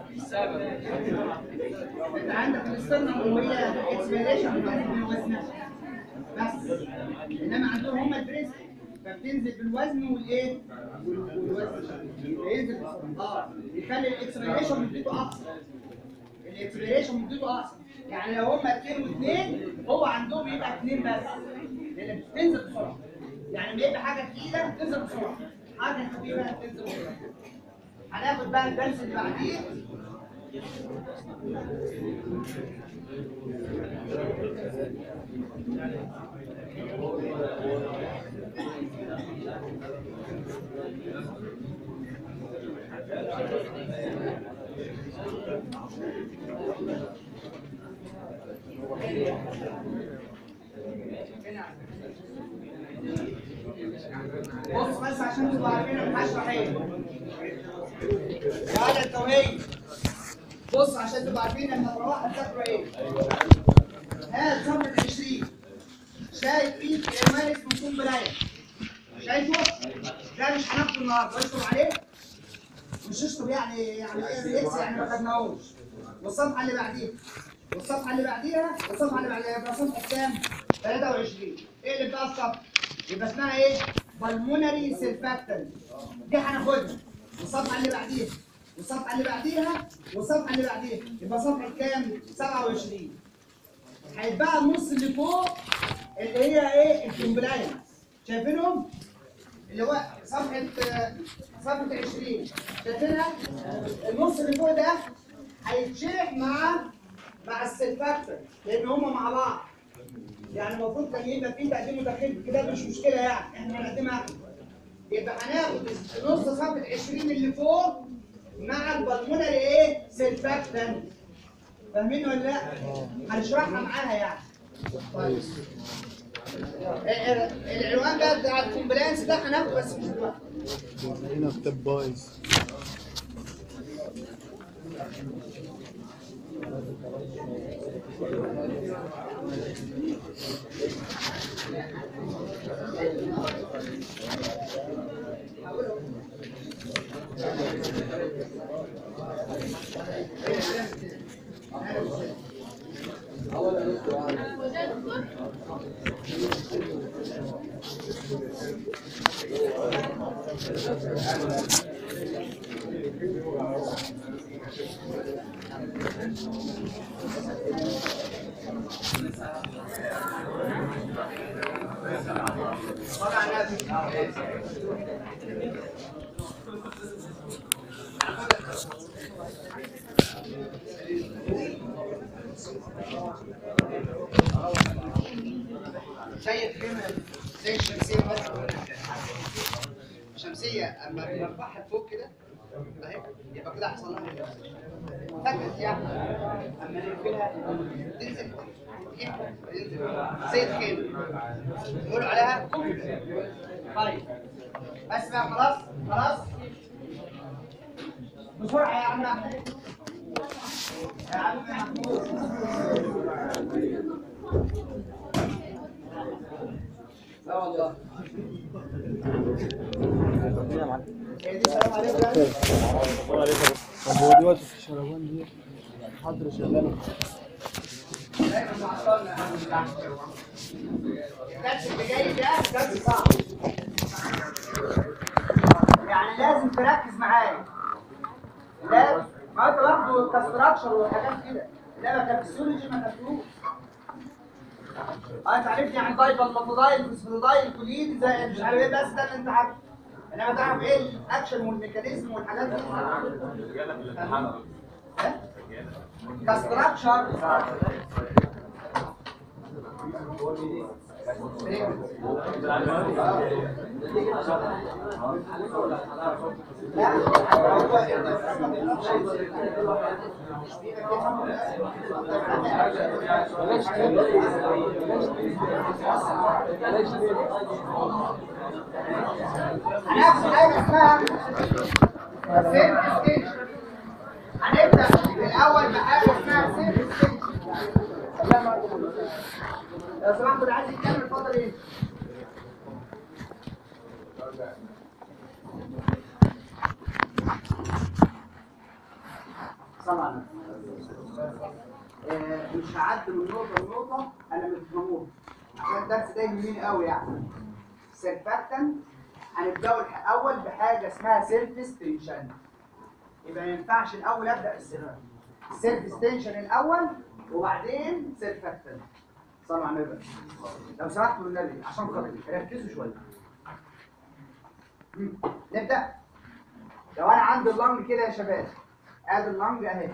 انت عندك الاسترنم وهي اكسبيريشن بتنزل بالوزن بس انما عندهم هم البريس فبتنزل بالوزن والايه؟ والوزن ينزل اه يخلي الاكسبيريشن مدته اقصر الاكسبيريشن مدته اقصر يعني لو هم اثنين واثنين هو عندهم يبقى اثنين بس لان بتنزل بسرعه يعني لما يبقى حاجه تقيله بتنزل بسرعه حاجه خفيفه بتنزل بسرعه هناخد بقى الدرس اللي بعديه بص بس عشان تبقوا عارفين انا هشرح ايه يا التوهيد بص عشان تبقوا عارفين لما تروحوا هتذاكروا ايه هات صفحة 20 شايف ايد ايمان اسمه كوم برايه شايفه؟ ده مش هناخده النهارده اشطب عليه مش اشطب يعني يعني ايه اكس يعني ما خدناهوش والصفحة اللي بعديها والصفحة اللي بعديها والصفحة اللي بعديها يبقى صفحة كام؟ 23 ايه اللي بقى الصفحة؟ يبقى اسمها ايه؟ بالمونري سيرفاكتنت دي هناخدها والصفحة اللي بعديها والصفحة اللي بعديها والصفحة اللي بعديها يبقى صفحة كام؟ 27 هيتبقى النص اللي فوق اللي هي ايه؟ الكومبلاينس شايفينهم؟ اللي هو صفحة آه، صفحة 20 شايفينها؟ النص اللي فوق ده هيتشرح مع مع السلفاكتور لان هما مع بعض يعني المفروض كان يبقى في تقديم وتاخير كده مش مشكله يعني احنا هنقدمها احنا يبقى هناخد نص صفحه 20 اللي فوق مع البلمونري ايه سلفاكتنت فاهمين ولا لا؟ هنشرحها معاها يعني طيب ال- ال- العنوان بقى بتاع الكومبلانس ده هناخده بس مش دلوقتي هنا كتاب بايظ صلى على النبي شايف هنا زي الشمسية مثلا شمسية أما بنرفعها لفوق كده أهي يبقى كده حصل لها فكت يعني أما نقفلها تنزل كده تنزل زي الخيل يقولوا عليها كوبي طيب بس بقى خلاص خلاص بسرعة يا عم أحمد يا عم محمود لا والله هي دي سلام عليكم يعني طب هو دلوقتي في الشربان دي حضر شغاله دايما معطلنا قبل الدرس الدرس اللي جاي ده درس صعب يعني لازم تركز معايا لازم ما انت واخده كاستراكشر وحاجات كده انما كفسيولوجي ما خدتوش اه انت عرفت يعني دايبل ماتودايل فوسفودايل كولين زي مش عارف ايه بس ده اللي انت عارفه انما تعرف ايه الاكشن والميكانيزم والحاجات دي ها؟ كاستراكشر هناخد حاجه اسمها سيلف ستيشن هنبدا الاول بحاجه اسمها سيلف ستيشن لو سمحتوا اللي عايز يتكلم اتفضل ايه طبعا آه، مش هعدي من نقطه لنقطه انا مش هموت عشان الدرس ده يهمني قوي يعني سيرفاكتن هنبداوا الاول بحاجه اسمها سيلف ستيشن يبقى ما ينفعش الاول ابدا بالسيرفاكتن السيلف ستيشن الاول وبعدين سيرفاكتن صلوا على النبي لو سمحتوا للنبي عشان خاطري ركزوا شويه مم. نبدا لو انا عندي اللنج كده يا شباب ادي اللنج اهي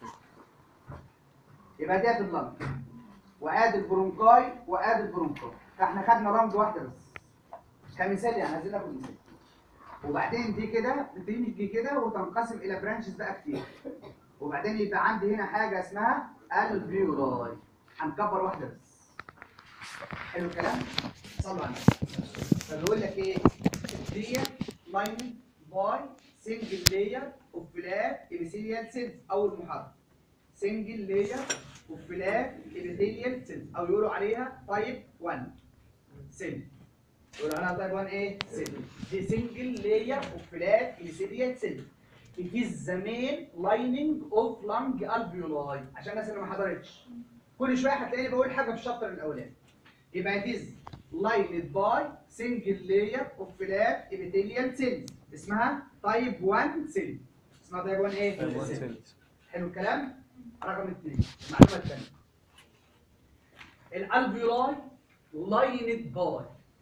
يبقى ديت اللنج وادي البرونكاي وادي البرونكاي فاحنا خدنا لنج واحده بس كمثال يعني عايزين ناخد مثال وبعدين دي كده بتيجي كده وتنقسم الى برانشز بقى كتير وبعدين يبقى عندي هنا حاجه اسمها الفيولاي هنكبر واحده بس حلو الكلام صلوا على النبي فبيقول لك ايه دي لاين باي سنجل لاير اوف فلات ابيثيليال سيلز اول محاضره سنجل لاير اوف فلات ابيثيليال سيلز او يقولوا عليها تايب 1 سيل يقولوا عليها تايب 1 ايه سيل دي سنجل لاير اوف فلات ابيثيليال سيلز It is the main lining of lung alveoli عشان الناس اللي ما حضرتش كل شويه هتلاقيني بقول حاجه في الشابتر الاولاني يبقى it is lined by single layer of flat epithelial cells اسمها type 1 cell اسمها type 1 ايه؟ حلو الكلام؟ رقم اثنين المعلومه الثانيه الالفيولاي lined by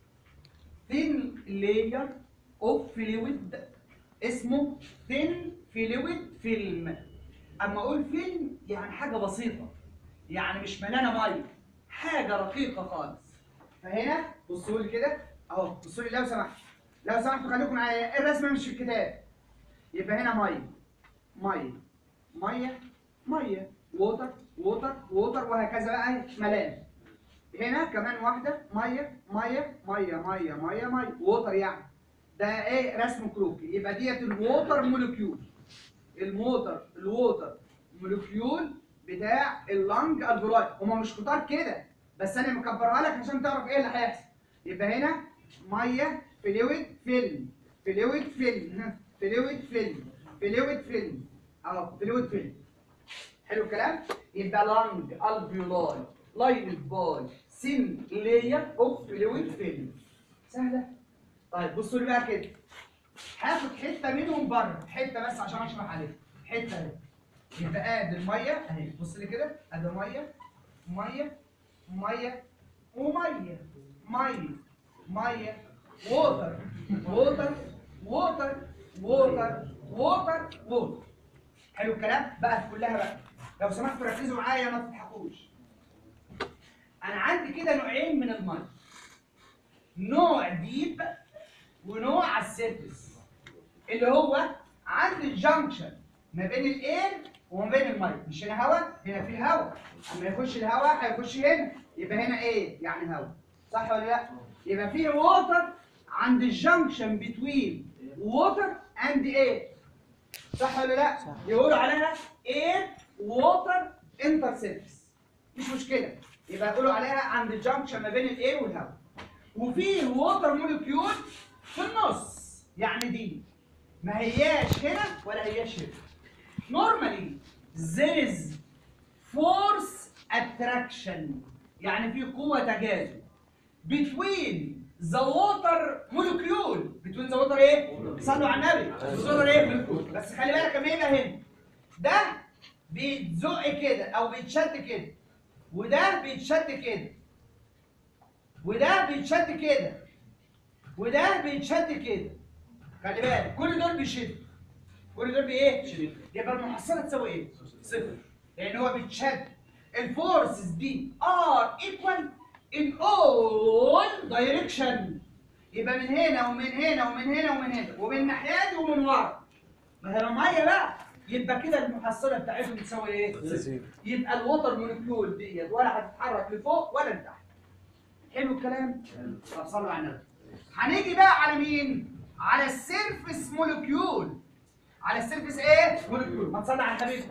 thin layer of fluid اسمه thin fluid film اما اقول فيلم يعني حاجه بسيطه يعني مش مليانه ميه حاجه رقيقه خالص فهنا بصوا لي كده اهو بصوا لي لو سمحت لو سمحتوا خليكم معايا الرسمه مش في الكتاب يبقى هنا ميه ميه ميه ميه ووتر ووتر ووتر وهكذا بقى ملان هنا كمان واحده ميه ميه ميه ميه ميه ميه ووتر يعني ده ايه رسم كروكي يبقى ديت الووتر مولكيول الموتر الووتر مولكيول بتاع اللنج الفيرولاي هما مش كتار كده بس انا مكبرها لك عشان تعرف ايه اللي هيحصل يبقى هنا ميه فلويد فيلم فلويد فيلم فلويد فيلم فلويد فيلم اهو فلويد فيلم حلو الكلام يبقى لانج الفيولاي لايند باي سين لاير اوف فلويد فيلم سهله طيب بصوا لي بقى كده هاخد حته منهم بره حته بس عشان اشرح عليها حته اهي يبقى ادي الميه اهي بص لي كده ادي ميه ميه ميه وميه ميه ميه ووتر ووتر ووتر ووتر ووتر ووتر حلو الكلام بقى كلها بقى لو سمحتوا ركزوا معايا ما تضحكوش انا عندي كده نوعين من الميه نوع ديب ونوع على السيرفس اللي هو عند الجنكشن ما بين الاير وما بين الميه مش هنا هواء هنا في هواء اما يخش الهواء هيخش هنا يبقى هنا ايه يعني هواء صح ولا لا يبقى في ووتر عند الجنكشن بتوين ووتر اند اير صح ولا لا يقولوا عليها اير ووتر انترسيرفيس مش مشكله يبقى يقولوا عليها عند الجنكشن ما بين الاير والهواء وفي ووتر مولكيول في النص يعني دي ما هياش هنا ولا هياش هنا normally there is force اتراكشن يعني في قوه تجاذب between the water molecule between the water ايه؟ صلوا على النبي الصوره ايه؟ molecule. بس خلي بالك لما يبقى هنا ده بيتزق كده او بيتشد كده وده بيتشد كده وده بيتشد كده وده بيتشد كده خلي بالك كل دول بيشدوا كل دول بايه؟ يبقى المحصله تساوي ايه؟ صفر لان هو بيتشد الفورسز دي ار ايكوال ان اول دايركشن يبقى من هنا ومن هنا ومن هنا ومن هنا ومن الناحيه دي ومن ورا ما هي ميه بقى يبقى كده المحصله بتاعتهم تساوي ايه؟ صفر. يبقى الوتر مولكيول ديت ولا هتتحرك لفوق ولا لتحت حلو الكلام؟ طب صلوا على النبي هنيجي بقى على مين؟ على السيرفس مولكيول على السيرفس ايه؟ مولكيول ما تصلي على الحبيب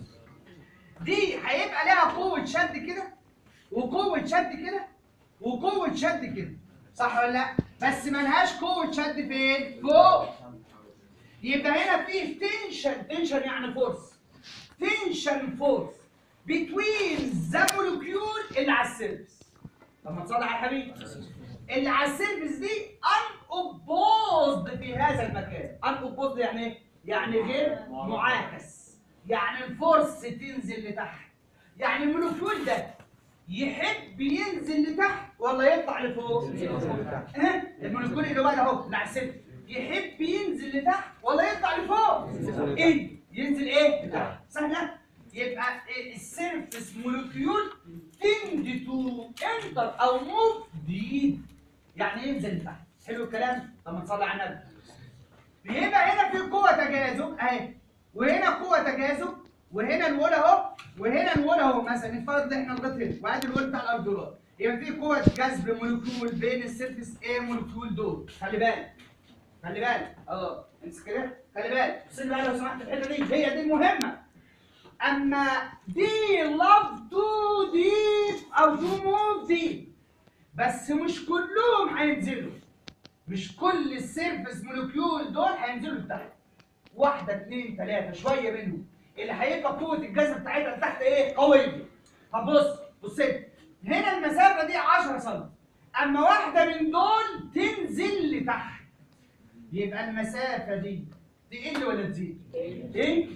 دي هيبقى لها قوة شد كده وقوة شد كده وقوة شد كده صح ولا لا؟ بس ملهاش قوة شد فين؟ فوق يبقى هنا في تنشن تنشن يعني فورس تنشن فورس بتوين ذا مولكيول اللي على السيرفس طب ما تصلي على الحبيب اللي على السيرفس دي ان اوبوزد في هذا المكان ان اوبوزد يعني ايه؟ يعني غير معاكس يعني الفورس تنزل لتحت يعني المولكيول ده يحب ينزل لتحت ولا يطلع لفوق؟ ها؟ المولكيول اللي هو ده اهو اللي على السيرفس يحب ينزل لتحت ولا يطلع لفوق؟ ايه؟ ينزل ايه؟ لتحت سهله؟ يبقى السيرفس مولكيول تند تو انتر او موف دي يعني ينزل لتحت حلو الكلام؟ طب ما تصلي على النبي بيبقى هنا في قوة تجاذب اهي وهنا قوة تجاذب وهنا الوول اهو وهنا الوول اهو مثلا نفترض ان احنا لغايه هنا وادي الوول بتاع الارض يبقى في قوة جذب مولكيول بين السيرفس ايه مولكيول دول خلي بالك خلي بالك اه امسك كده خلي بالك بص لي بقى لو سمحت الحته دي هي دي المهمه اما دي لاف تو ديب او تو موف ديب بس مش كلهم هينزلوا مش كل السيرفس مولكيول دول هينزلوا لتحت واحده اثنين ثلاثه شويه منهم اللي هيبقى قوه الجذب بتاعتها لتحت ايه قويه طب بص بص لي. هنا المسافه دي 10 سم اما واحده من دول تنزل لتحت يبقى المسافة دي تقل ولا تزيد؟ ايه؟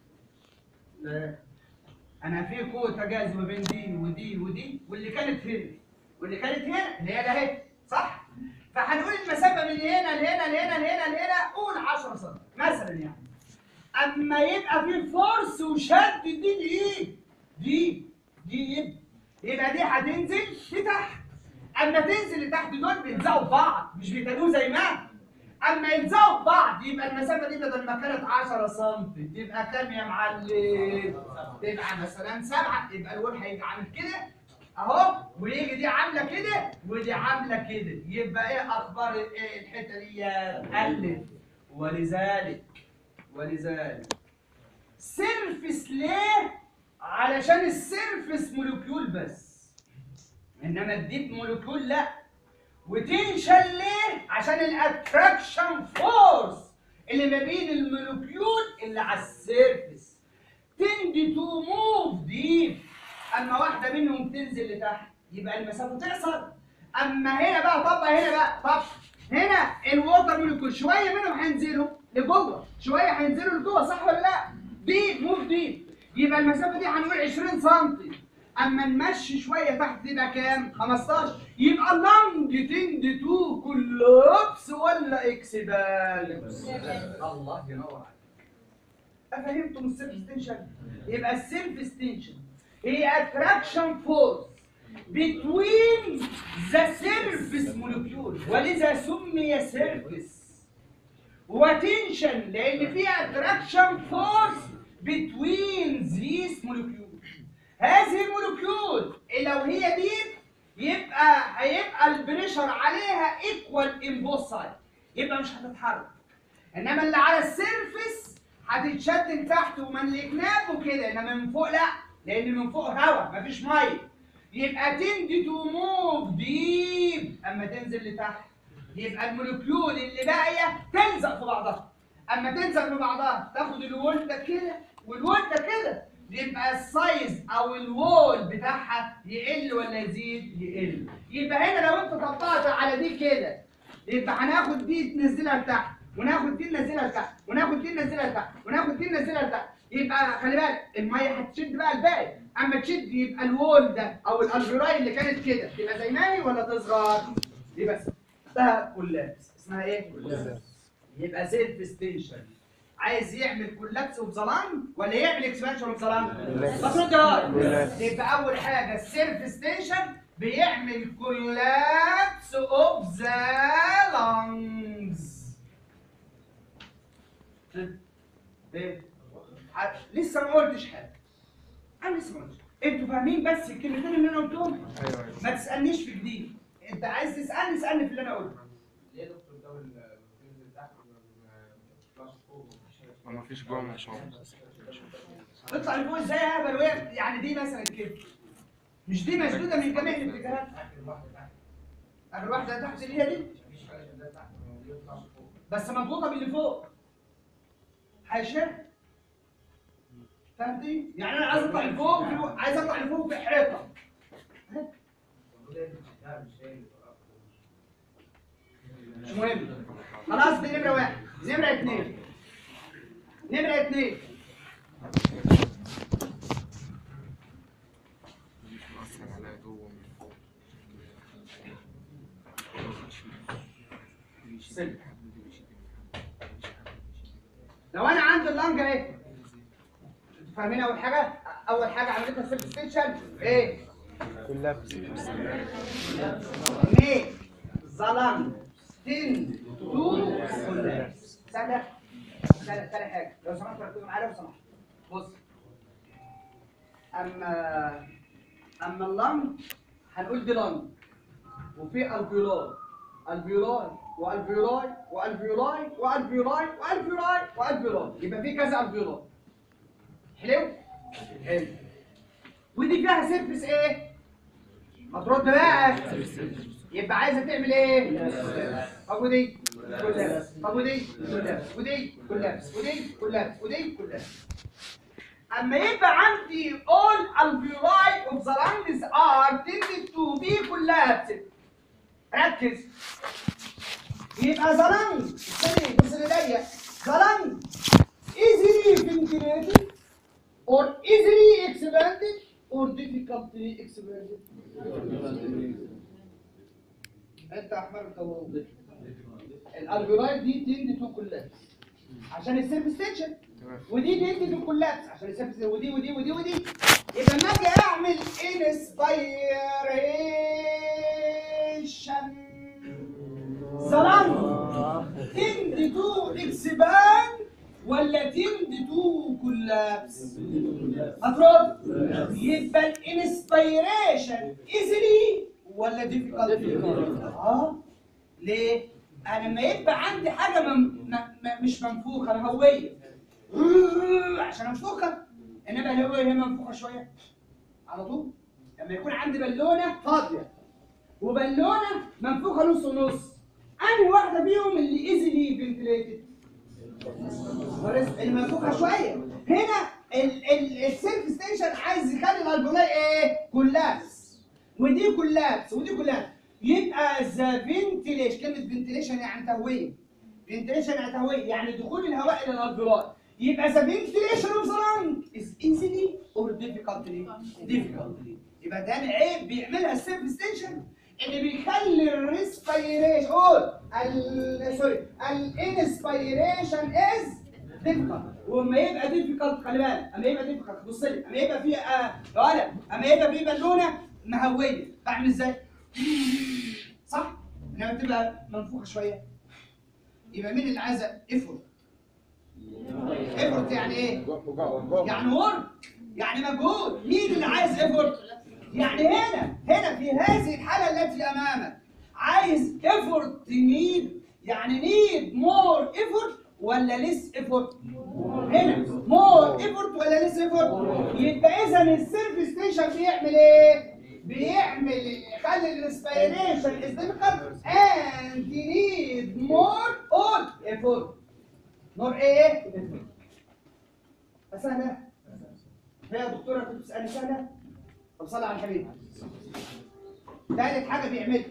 لا أنا في قوة تجاذب ما بين دي ودي ودي واللي كانت هنا واللي كانت هنا اللي هي ده اهي صح؟ فهنقول المسافة من هنا لهنا لهنا لهنا لهنا قول 10 سم مثلا يعني أما يبقى في فورس وشد دي لإيه؟ دي دي يبقى يبقى دي هتنزل لتحت اما تنزل لتحت دول بيلزقوا في بعض مش بيتنوا زي ما اما يلزقوا في بعض يبقى المسافه دي بدل ما كانت 10 سم تبقى كام يا معلم؟ تبقى مثلا 7 يبقى الوول هيجي عامل كده اهو ويجي دي عامله كده ودي عامله كده يبقى ايه اخبار ايه الحته دي قلت ولذلك ولذلك سيرفس ليه؟ علشان السيرفس مولكيول بس انما الديب مولكيول لا وتنشل ليه؟ عشان الاتراكشن فورس اللي ما بين المولكيول اللي على السيرفس تندي تو موف ديب اما واحده منهم تنزل لتحت يبقى المسافه تقصر اما هنا بقى طب هنا بقى طب هنا الووتر مولكيول شويه منهم هينزلوا لجوه شويه هينزلوا لجوه صح ولا لا؟ ديب موف ديب يبقى المسافه دي هنقول 20 سم اما نمشي شويه تحت يبقى كام 15 يبقى اللونج تند تو كلوبس ولا اكسبالس الله ينور عليك افهمتم السيرفس تنشن يبقى السيرفس تنشن هي اتراكشن فورس between the surface molecule ولذا سمي سيرفس وتنشن لان في اتراكشن فورس between these molecules هذه المولكيول لو هي دي يبقى هيبقى البريشر عليها ايكوال ان بوث سايد يبقى مش هتتحرك انما اللي على السيرفس هتتشد لتحت ومن الجناب وكده انما من فوق لا لان من فوق هواء مفيش ميه يبقى تندي تو موف ديب اما تنزل لتحت يبقى المولكيول اللي باقيه تلزق في بعضها اما تلزق في بعضها تاخد الوول ده كده والوول ده كده يبقى السايز او الوول بتاعها يقل ولا يزيد يقل يبقى هنا لو انت طبقت على دي كده يبقى هناخد دي ننزلها لتحت وناخد دي ننزلها لتحت وناخد دي ننزلها لتحت وناخد دي ننزلها لتحت يبقى خلي بالك الميه هتشد بقى الباقي اما تشد يبقى الوول ده او الالفيولاي اللي كانت كده تبقى زي ما هي ولا تصغر دي بس ده كولابس اسمها ايه يبقى سيلف ستيشن عايز يعمل كولابس اوف ذا لانج ولا يعمل اكسبانشن اوف ذا لانج بس رد يا يبقى اول حاجه السيلف ستيشن بيعمل كولابس اوف ذا لانجز ايه ح- لسه ما قلتش حاجه انا لسه ما قلتش انتوا فاهمين بس الكلمتين اللي انا قلتهم ما تسالنيش في جديد انت عايز تسالني اسالني في اللي انا قلته ليه يا دكتور ده ال- بتنزل تحت وما بتطلعش فوق ومفيش حاجة؟ ما فيش جوه من شعور تطلع لفوق ازاي يا هبل وهي- يعني دي مثلا كده مش دي مسدوده من جميع الاتجاهات آخر واحدة تحت اخر واحده تحت اللي هي دي مفيش حاجة شدها تحت ما بيطلعش فوق بس مضغوطه باللي فوق هيشد فهمتي؟ يعني انا عايز اطلع لفوق في- عايز اطلع لفوق في حيطه المفروض هي بتشدها مش هي اللي توقفها. مش مهم خلاص دي نمره واحد نمره اثنين نمره اثنين بتأثر عليها جوه من فوق سلك. لو انا عندي اللنج اهي انتوا فاهمين اول حاجه اول حاجه عملتها سيلف ستيشن ايه كولابس ميك ظلم تن تو كولابس سهله سهله سهله حاجه لو سمحت ركزوا معايا لو سمحت بص اما اما اللنج هنقول دي لنج وفي الفيولاي الفيولاي والفيولاي والفيولاي والفيولاي والفيولاي والفيولاي يبقى في كذا الفيولاي حلو حلو ودي فيها سيرفيس ايه ما ترد بقى يبقى عايزه تعمل ايه طب ودي كلها طب ودي كلها ودي كلها ودي كلها ودي كلها اما يبقى عندي all alveoli of the lungs are tended to be collapsed ركز يبقى the lung استني بص لديا the lung easily ventilated or easily expanded or difficultly expanded انت يا احمد بتقول الالفيولاي دي تند تو كولابس عشان السيرف ستيشن ودي تند تو كولابس عشان السيرف ودي ودي ودي ودي يبقى لما اجي اعمل انسبيريشن سلام تند تو اكسباند ولا تند تو كولابس هترد يبقى الانسبيريشن ايزلي ولا ديفيكالت اه ليه انا لما يبقى عندي حاجه مم... م... م... مش منفوخه مهويه عشان انفخها انما الهويه هي منفوخه شويه على طول لما يكون عندي بالونه فاضيه وبالونه منفوخه نص ونص انهي واحده فيهم اللي ايزلي فنتليتد المنفوخه شويه هنا السيلف ستيشن عايز يخلي الالبومات ايه كولابس ودي كولابس ودي كولابس يبقى ذا فنتيليشن كلمه فنتيليشن يعني تهويه فنتيليشن يعني تهويه يعني دخول الهواء الى الالبومات يبقى ذا فنتيليشن اوف ذا لانج از ايزلي اور ديفيكالتلي ديفيكالتلي يبقى ده عيب بيعملها السيلف ستيشن اللي بيخلي الريسبيريشن قول ال سوري الانسبيريشن از ديفيكالت واما يبقى ديفيكالت خلي بالك اما يبقى ديفيكالت بص لي اما يبقى في آه ولا اما يبقى في بالونه مهويه بعمل ازاي؟ صح؟ انما تبقى منفوخه شويه يبقى مين اللي عايزه ايفورت؟ ايفورت يعني ايه؟ يعني ورك يعني مجهود مين اللي عايز ايفورت؟ يعني هنا هنا في هذه الحاله التي امامك عايز ايفورت نيد يعني نيد مور ايفورت ولا ليس ايفورت هنا مور ايفورت ولا ليس ايفورت يبقى اذا السيرف ستيشن بيعمل ايه بيعمل يخلي الريسبيريشن از ديفيكالت اند نيد مور اول ايفورت مور ايه سهله هي يا دكتوره كنت بتسالني سهله طب صلي على الحبيب ثالث حاجه بيعملها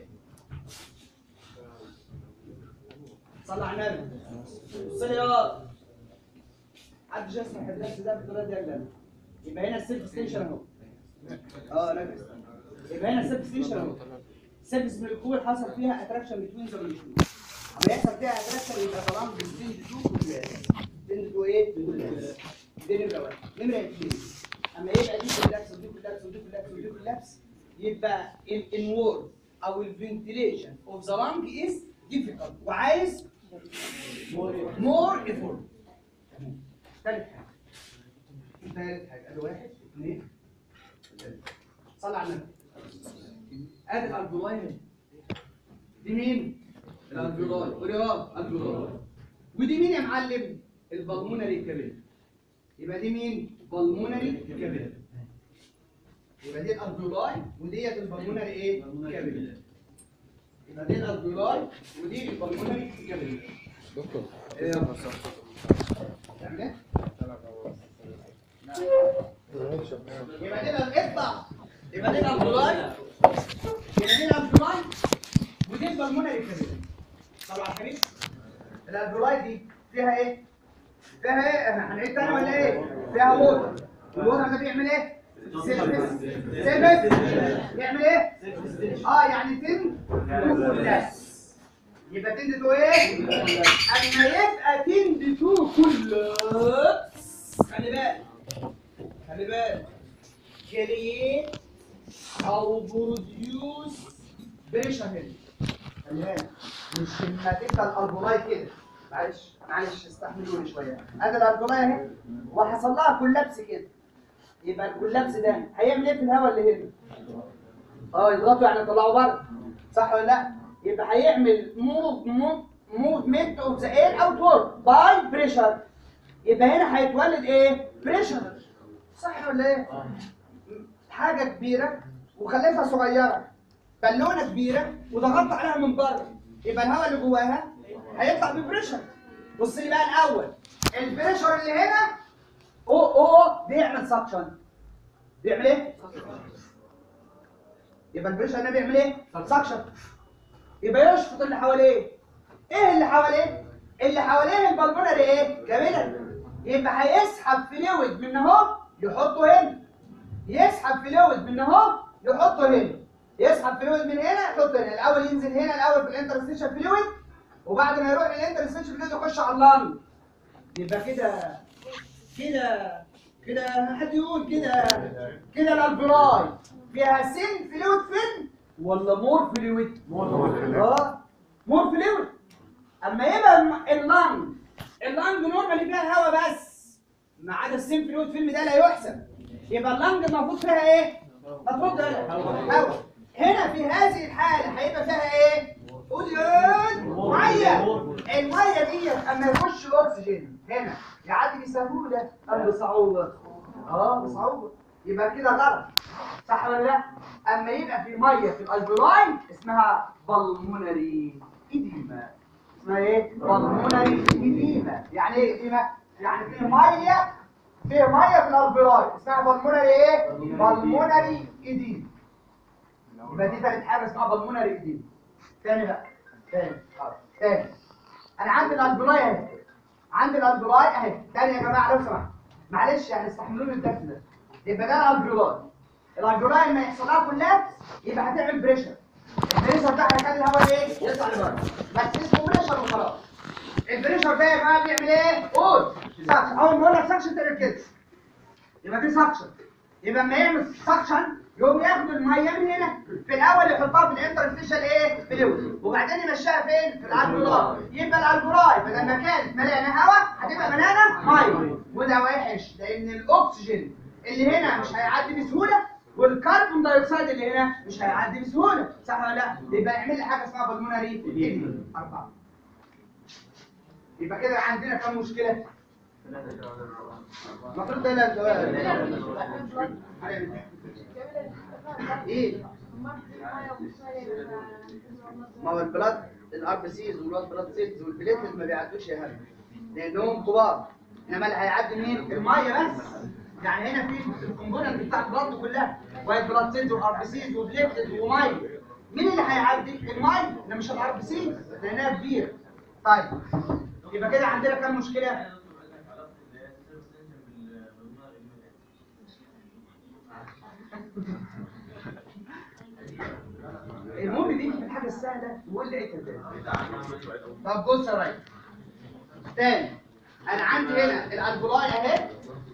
صلي على النبي بص لي يا حد يشرح الدرس ده بالطريقه دي يا جدع يبقى هنا السيلف ستيشن اهو اه لا يبقى هنا السيلف ستيشن اهو سيلف مولكول حصل فيها اتراكشن بتوين ذا مولكول اما يحصل فيها اتراكشن يبقى طبعا بتزيد تو كلها تزيد تو ايه؟ دي نمره واحد نمره اثنين اما يبقى دي كولابس ودي كولابس ودي كولابس ودي كولابس يبقى الانورد او الفنتيليشن اوف ذا لانج از ديفيكالت وعايز مور ايفورت ثالث حاجه ثالث حاجه ادي واحد اثنين ثلاثة. صلى على النبي ادي الالفولاي اهي. دي مين؟ الالفولاي قول يا الالفولاي ودي مين يا معلم؟ البلمونري كابيلا يبقى دي مين؟ بلمونري كابيلا يبقى دي الالفولاي وديت البلمونري ايه؟ كابيلا يبقى دي الالفولاي ودي البلمونري كابيلا دكتور ايه يا تعمل ايه؟ يبقى دي اطلع يبقى دي الالفولاي يبقى دي الالفولاي ودي البلمونري كابيلا طبعا حبيبي الالفولاي دي فيها ايه؟ فيها ايه؟ احنا هنعيد تاني ولا ايه؟ فيها ووتر والووتر ده بيعمل ايه؟ سيلفس سيلفس يعمل ايه؟ اه يعني تن كولاس يبقى تند تو ايه؟ اما يبقى تند تو كولاس خلي بالك خلي بالك كرييت او بروديوس بريشر هنا خلي بالك مش النتيجه الالبولاي كده معلش معلش استحملوني شويه ادي الالبولاي اهي وحصل لها كولابس كده يبقى الكولابس ده هيعمل ايه في الهواء اللي هنا؟ اه يضغطوا يعني يطلعوا بره صح ولا لا؟ يبقى هيعمل موف موف موفمنت اوف ذا اير اوت وورد باي بريشر يبقى هنا هيتولد ايه؟ بريشر صح ولا ايه؟ حاجه كبيره وخليتها صغيره بالونه كبيره وضغطت عليها من بره يبقى الهواء اللي جواها هيطلع ببريشر بص لي بقى الاول البريشر اللي هنا او او بيعمل سكشن بيعمل ايه؟ يبقى البريشر هنا بيعمل ايه؟ سكشن يبقى يشفط اللي حواليه ايه اللي حواليه؟ اللي حواليه البلمونري ايه؟ كابيلاري يبقى هيسحب فلويد من اهو يحطه هنا يسحب فلويد من اهو يحطه هنا يسحب فلويد من هنا يحطه هنا الاول ينزل هنا الاول في الانترستيشن فلويد وبعد ما يروح للانترستيشن فلويد يخش على اللنج يبقى كده كده كده حد يقول كده كده الالبراي فيها سن فلويد فين ولا مور فلويد اه مور فلويد اما يبقى الم- اللنج اللنج نورمالي فيها هواء بس ما عدا السن فلويد فيلم ده لا يحسب يبقى اللنج المفروض فيها ايه المفروض هواء هنا في هذه الحاله هيبقى فيها ايه قوليون ميه الميه دي اما يخش الاكسجين هنا يعدي بسهوله ام بصعوبه اه بصعوبه يبقى كده غلط صح ولا لا اما يبقى في ميه في الالبلاين اسمها بالمونري ايديما اسمها ايه بالمونري ايديما يعني ايه ايديما يعني في ميه في ميه في الالبلاين اسمها بالمونري ايه بالمونري ايديما يبقى دي ثالث حاجه اسمها بالمونري ايديما تاني بقى تاني حاضر. تاني انا عندي الالبلاي اهي عندي الالبلاي اهي تاني يا جماعه لو سمحت معلش يعني استحملوني الدرس ده يبقى ده الالبلاي الالبلاي لما يحصل لها كولابس يبقى هتعمل بريشر البريشر ده هيخلي الهواء ايه يطلع لبره بس اسمه بريشر وخلاص البريشر ده يا جماعه بيعمل ايه قول سكشن اول ما اقول لك سكشن تعمل كده يبقى في سكشن يبقى لما يعمل سكشن يقوم ياخد الميه من هنا في الاول يحطها في الانترستيشال ايه فلويد وبعدين يمشيها فين في الالبولاي يبقى الالبولاي بدل ما كانت مليانه هواء هتبقى مليانه ميه وده وحش لان الاكسجين اللي هنا مش هيعدي بسهوله والكربون دايوكسيد اللي هنا مش هيعدي بسهوله صح ولا لا يبقى يعمل لي حاجه اسمها بالمونري اربعه يبقى كده عندنا كام مشكله المفروض ده لا ايه ما هو البلاد الار بي سيز والبلاد بلاد سيلز والبليتلز ما بيعدوش يا هلا لانهم كبار انما اللي هيعدي مين الميه بس يعني هنا في الكومبوننت بتاع البلد كلها وايت بلاد سيلز وار بي سيز وبليتد وماي مين اللي هيعدي؟ الماي ده مش الار بي سيز لانها كبيره طيب يبقى كده عندنا كام مشكله؟ المهم دي في الحاجه السهله واللي عيد طب بص يا ريس تاني انا عندي هنا الالبولاي اهي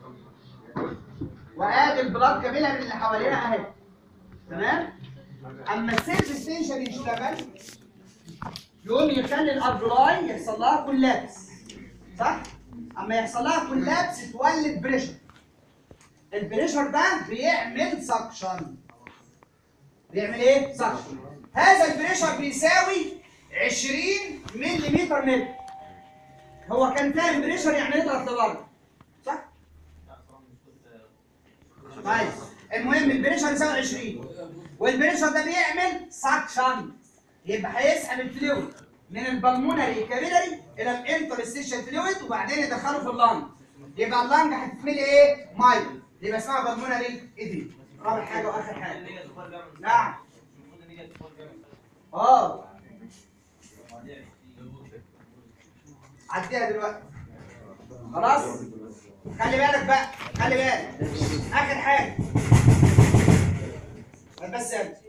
وادي البلاد كاملها من اللي حواليها اهي تمام اما السيلف ستيشن يشتغل يقوم يخلي الالبولاي يحصل لها كولابس صح اما يحصل لها كولابس تولد بريشر البريشر ده بيعمل سكشن بيعمل ايه سكشن هذا البريشر بيساوي 20 ملم متر هو كان فاهم بريشر يعني يضغط لبره صح طيب المهم البريشر يساوي 20 والبريشر ده بيعمل سكشن يبقى هيسحب الفلويد من البلمونري كابيلاري الى الانترستيشن فلويد وبعدين يدخله في اللنج يبقى اللنج هتتملي ايه ميه يبقى اسمها بلمونري ايدي رابع حاجه واخر حاجه نعم اه عديها دلوقتي خلاص خلي بالك بقى خلي بالك اخر حاجه بس انت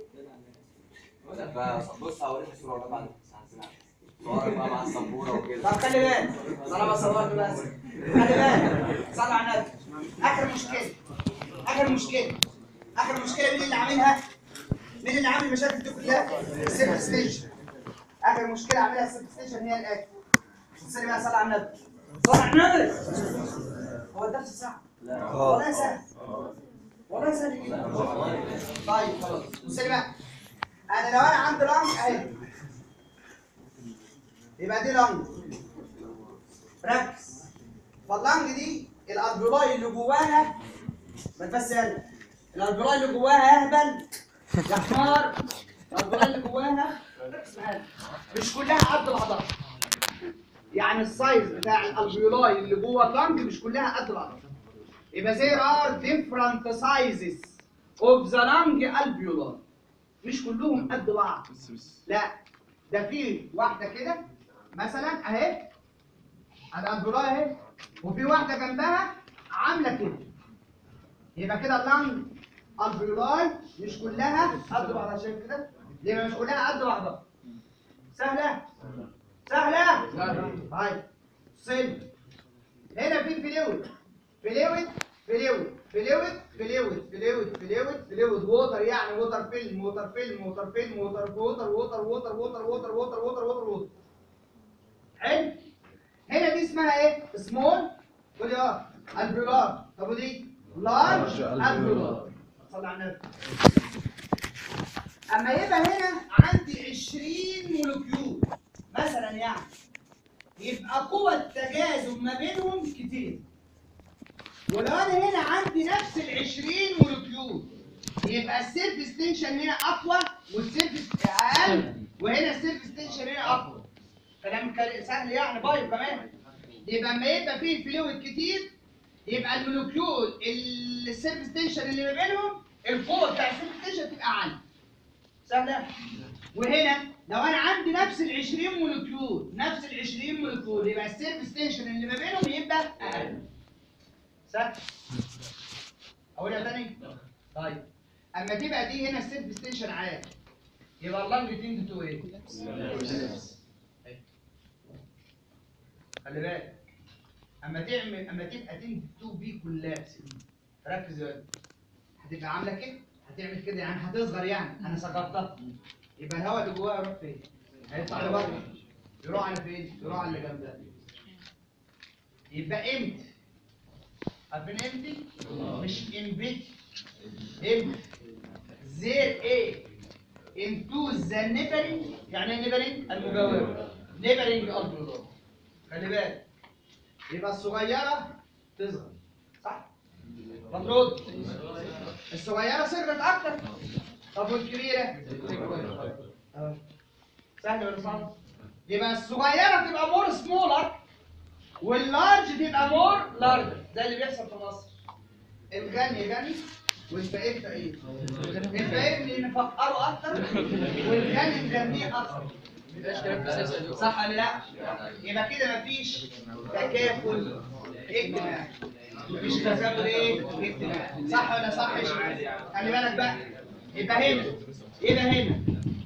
بص هوريك الصورة بقى بعد صورك بقى مع السبورة وكده طب خلي بالك طالما صورت بس خلي بالك صلى على النبي اخر مشكله اخر مشكله اخر مشكله مين اللي عاملها؟ مين اللي عامل المشاكل دي كلها؟ السيرف ستيشن اخر مشكله عاملها السيرف ستيشن هي الاتي استنى بقى صلى على النبي صلى على النبي هو الدرس ساعه والله سهل والله سهل جدا طيب خلاص بصي بقى انا لو انا عندي لانج اهي يبقى دي لانج ركز فاللانج دي الالبولاي اللي جواها ما بس يلا الالبولاي اللي جواها اهبل يا حمار الالبولاي اللي جواها ركز معايا. مش كلها قد بعضها يعني السايز بتاع الالبيولاي اللي جوه اللانج مش كلها قد بعضها يبقى there are different sizes of the lung alveoli مش كلهم قد بعض لا ده في واحده كده مثلا اهي الالفولاي اهي وفي واحده جنبها عامله كده يبقى كده اللنج الفيولاي مش كلها قد بعضها شايف كده يبقى مش كلها قد بعضها سهله سهله طيب سلم هنا في فلويد فلويد فلويد فلويد فلويد فلويد فلويد فلويد ووتر يعني ووتر فيلم ووتر فيلم ووتر فيلم ووتر ووتر ووتر ووتر ووتر ووتر ووتر ووتر ووتر ووتر حلو هنا دي اسمها ايه؟ سمول قول اه الفيولار طب ودي لارج الفيولار صلى على النبي اما يبقى هنا عندي 20 مولكيول مثلا يعني يبقى قوة التجاذب ما بينهم كتير ولو انا هنا عندي نفس ال 20 مولكيول يبقى السيلف ستيشن هنا اقوى والسيلف اقل وهنا السيلف ستيشن هنا اقوى كلام كل- سهل يعني بايظ كمان يبقى اما يبقى فيه فلويد كتير يبقى المولكيول السيلف ستيشن اللي ما بينهم القوه بتاع السيلف ستيشن تبقى عاليه سهله وهنا لو انا عندي نفس ال 20 مولكيول نفس ال 20 مولكيول يبقى السيلف ستيشن اللي ما بينهم يبقى اقل سهل اقولها تاني طيب اما تبقى دي هنا السيلف ستيشن عالي يبقى اللنج تند تو ايه خلي بالك اما تعمل اما تبقى تند تو بي كولابس ركز يا ولد. هتبقى عامله كده هتعمل كده يعني هتصغر يعني انا صغرتها يبقى الهواء اللي جواها يروح فين؟ هيطلع لبره يروح على فين؟ يروح على اللي جنبها يبقى امتى؟ عارفين امتى؟ مش امبتي امتى؟ زير ايه؟ into the neighboring يعني ايه neighboring؟ المجاورة neighboring البلدان خلي بالك يبقى الصغيرة تصغر صح؟ مفروض الصغيرة صغرت أكتر طب والكبيرة؟ تكبر أهو. سهل ولا صعب؟ يبقى الصغيرة تبقى مور سمولر واللارج تبقى مور لارج ده اللي بيحصل في مصر الغني غني والفقير فقير الفقير نفقره اكتر والغني نغنيه اكتر صح ولا لا؟ يبقى كده مفيش تكافل اجتماعي مفيش تكافل ايه؟ اجتماعي صح ولا صح؟ خلي بالك بقى يبقى هنا يبقى هنا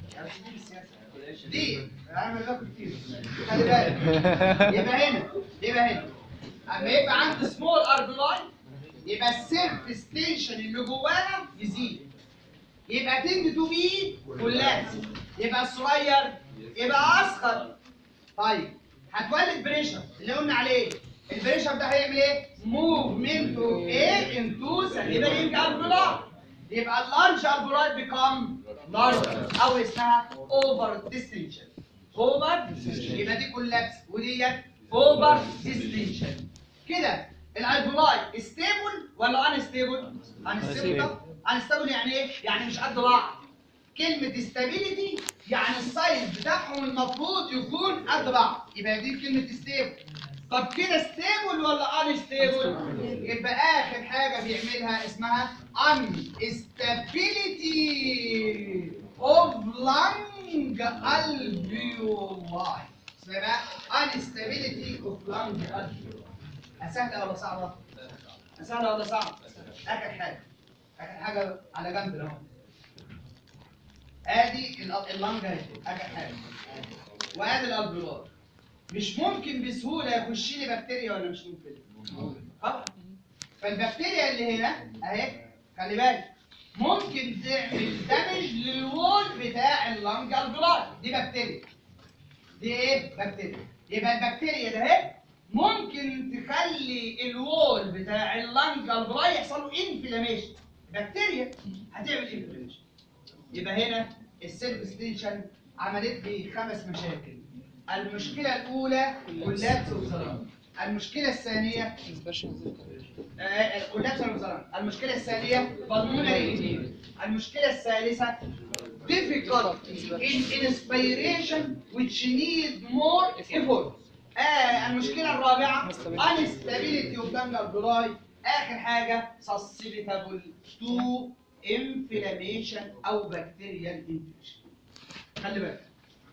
دي اعمل لكم كتير خلي بالك يبقى هنا يبقى هنا اما يبقى عندي سمول ارجلاي يبقى السيرف ستيشن اللي جواها يزيد يبقى تند تو بي كلها يبقى الصغير يبقى اصغر طيب هتولد بريشر اللي قلنا عليه البريشر ده هيعمل ايه؟ موفمنت اوف ايه انتو سليبرينج ارجلاي يبقى اللارج ارجلاي بيكم لارج او اسمها اوفر ديستنشن اوفر يبقى دي كولابس وديت اوفر ديستنشن كده الالفولاي ستيبل ولا ان ستيبل؟ ان ستيبل ان ستيبل يعني ايه؟ يعني مش قد بعض كلمة استابيليتي يعني السايز بتاعهم المفروض يكون قد بعض يبقى دي كلمة ستيبل طب كده ستيبل ولا ان ستيبل؟ يبقى اخر حاجة بيعملها اسمها ان استابيليتي اوف لانج الفيولاي اسمها بقى ان استابيليتي اوف لانج الفيولاي سهلة ولا صعبة؟ سهلة ولا صعبة؟ آخر حاجة آخر حاجة على جنب اهو ادي ال- اللنج اهي اخر حاجه وادي الالفيولار مش ممكن بسهوله يخش لي بكتيريا ولا مش ممكن؟ طبعا فالبكتيريا اللي هنا اهي خلي بالك ممكن تعمل دامج للوول بتاع اللنج الفيولار دي بكتيريا دي ايه؟ بكتيريا يبقى البكتيريا ده اهي ممكن تخلي الوول بتاع اللنج الفيولار يحصل له انفلاميشن بكتيريا هتعمل انفلاميشن يبقى هنا السيلف ستيشن عملت لي خمس مشاكل المشكلة الأولى كولابس وزران المشكلة الثانية آه، كولابس وزران المشكلة الثانية pulmonary المشكلة الثالثة difficulty in inspiration which need more effort آه المشكلة الرابعة unstability of lung alveoli آخر حاجة susceptible to inflammation أو bacterial infection خلي بالك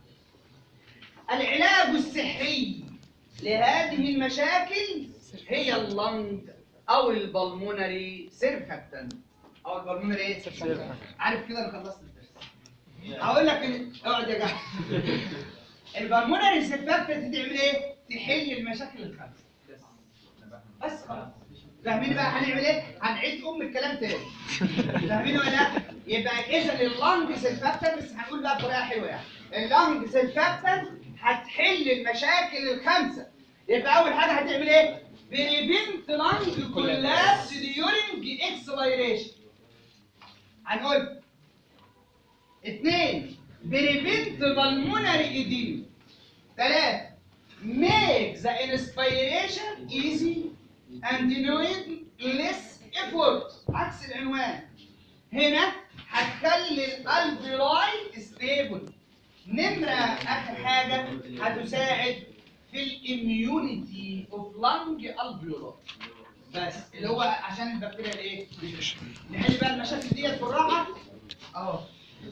العلاج الصحي لهذه المشاكل هي اللنج أو البلمونري سيرفكتنت أو البلمونري إيه؟ عارف كده أنا خلصت الدرس هقول لك إن- اقعد يا جحا البلمونري سيرفكتنت تعمل إيه؟ تحل المشاكل الخمسة بس خلاص فاهمين بقى هنعمل ايه؟ هنعيد ام الكلام تاني فاهمين ولا لا؟ يبقى اذا اللانج سيرفاكتن بس هنقول بقى بطريقه حلوه يعني اللانج سيرفاكتن هتحل المشاكل الخمسه يبقى اول حاجه هتعمل ايه؟ بريفنت لانج كولابس ديورنج اكسبيريشن هنقول اثنين بريفنت بالمونري ايديم ثلاثة make the inspiration easy and need less effort عكس العنوان هنا هتخلي الالفيولاي ستيبل نمرة آخر حاجة هتساعد في الاميونيتي اوف لانج الفيولاي بس اللي هو عشان البكتيريا الايه؟ نحل بقى المشاكل ديت بالراحة اهو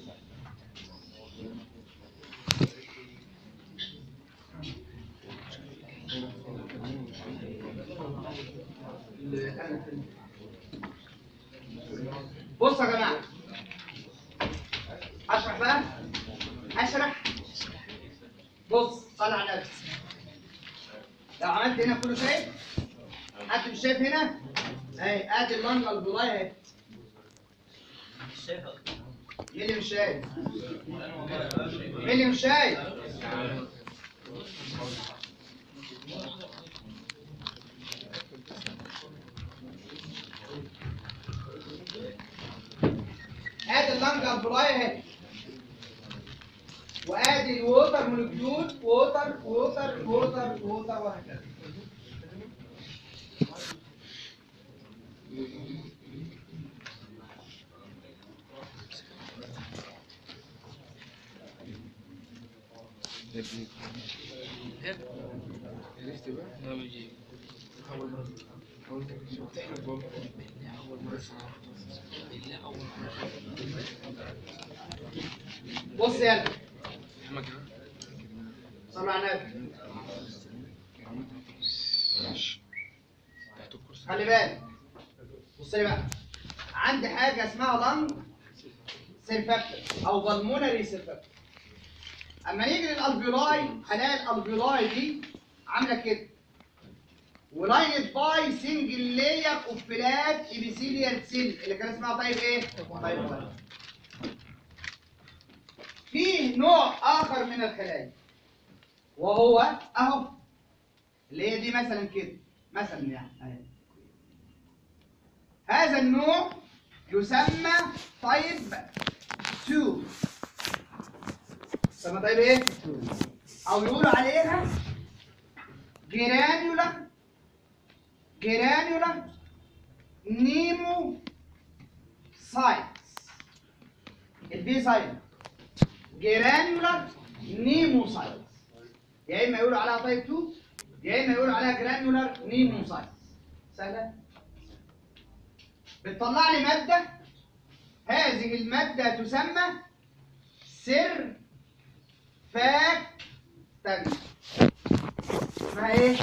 بصوا يا جماعه اشرح بقى اشرح بص صل على النبي لو عملت هنا كله شايف حد مش شايف هنا اهي ادي اللنجه البلاي اهي مين اللي مش شايف؟ مين اللي مش شايف؟ ادي اللنجه البلاي اهي وادي الووتر مولكيول ووتر ووتر ووتر ووتر وهكذا بص يلا صلوا على النبي خلي بالك بص لي بقى عندي حاجه اسمها لانج سيرفاكتور او بالمونري سيرفاكتور اما نيجي للالفيولاي هنلاقي الالفيولاي دي عامله كده ولايند باي سنجل لاير اوف فلات ابيثيليال سيل اللي كان اسمها طيب ايه؟ طيب واحد. فيه نوع اخر من الخلايا وهو اهو اللي هي دي مثلا كده مثلا يعني اهي هذا النوع يسمى طيب 2 يسمى طيب ايه؟ او يقولوا عليها جرانيولا جرانيولا نيمو سايتس البي سايت جرانيولار نيموسايتس يا اما يقولوا عليها تايب 2 يا اما يقولوا عليها جرانيولار نيموسايتس سهله بتطلع لي ماده هذه الماده تسمى سر فاكتنت اسمها ايه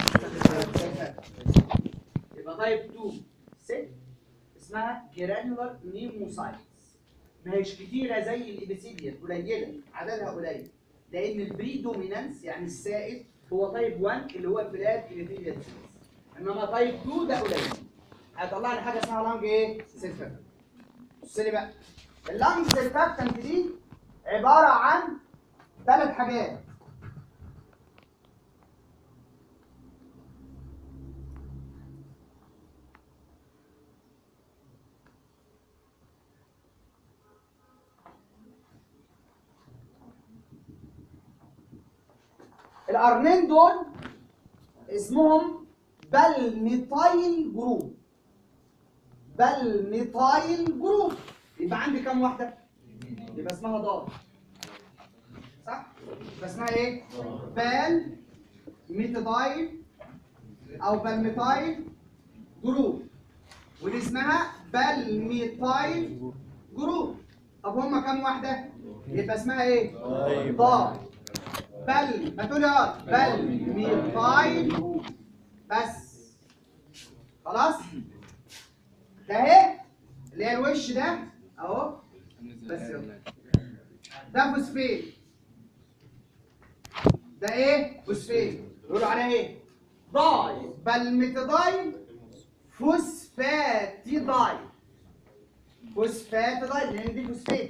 يبقى تايب 2 ست اسمها جرانيولار نيموسايتس ما هيش كتيرة زي الإبسيليا قليلة عددها قليل لأن البري دومينانس يعني السائد هو تايب 1 اللي هو الفلات إبسيليا إنما تايب 2 ده قليل هيطلع لي حاجة اسمها لانج إيه؟ سيرفاكتنت بص لي بقى اللانج سيرفاكتنت دي عبارة عن ثلاث حاجات القرنين دول اسمهم بالميتايل جروب بالميتايل جروب يبقى عندي كام واحدة؟ يبقى اسمها ضاد صح؟ يبقى اسمها ايه؟ بال ميتايل او بالميتايل جروب ودي اسمها بالميتايل جروب طب هما كام واحدة؟ يبقى اسمها ايه؟ ضاد بل ما تقول يا بل ميثايل بس خلاص ده اهي اللي هي الوش ده اهو بس يلا. ده فوسفين ده ايه فوسفين يقولوا عليه ايه داي بالميتادايل فوسفاتيدايل فوسفاتيدايل لان دي فوسفين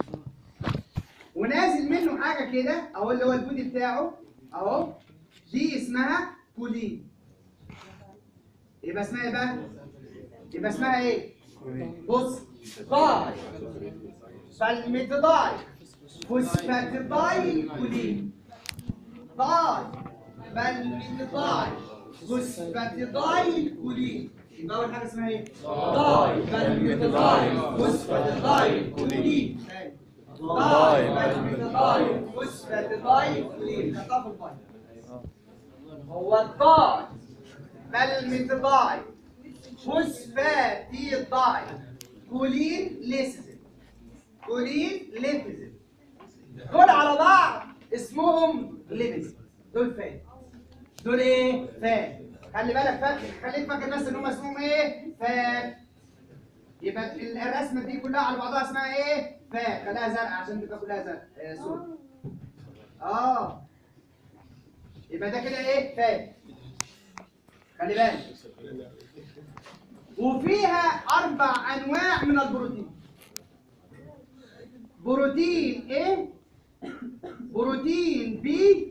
ونازل منه حاجه كده اهو اللي هو البودي بتاعه اهو دي اسمها كولين يبقى اسمها ايه بقى؟ يبقى اسمها ايه؟ بص داي بالميتداي فوسفاتيداي كولين داي بالميتداي فوسفاتيداي كولين يبقى اول حاجه اسمها ايه؟ داي بالميتداي فوسفاتيداي كولين داي بالميتداي فوسفاتيداي كولين خدتها في البايو هو الداي بالميتداي فوسفاتيداي كولين ليسيزين كولين ليبيزين دول على بعض اسمهم ليبيزين دول فات دول ايه؟ فات خلي بالك فات خليك فاكر بس ان هم اسمهم ايه؟ فات يبقى الرسمه دي كلها على بعضها اسمها ايه؟ فات خليها زرقاء عشان تبقى كلها زرقاء آه سود اه يبقى ده كده ايه؟ فات خلي بالك وفيها اربع انواع من البروتين بروتين A بروتين B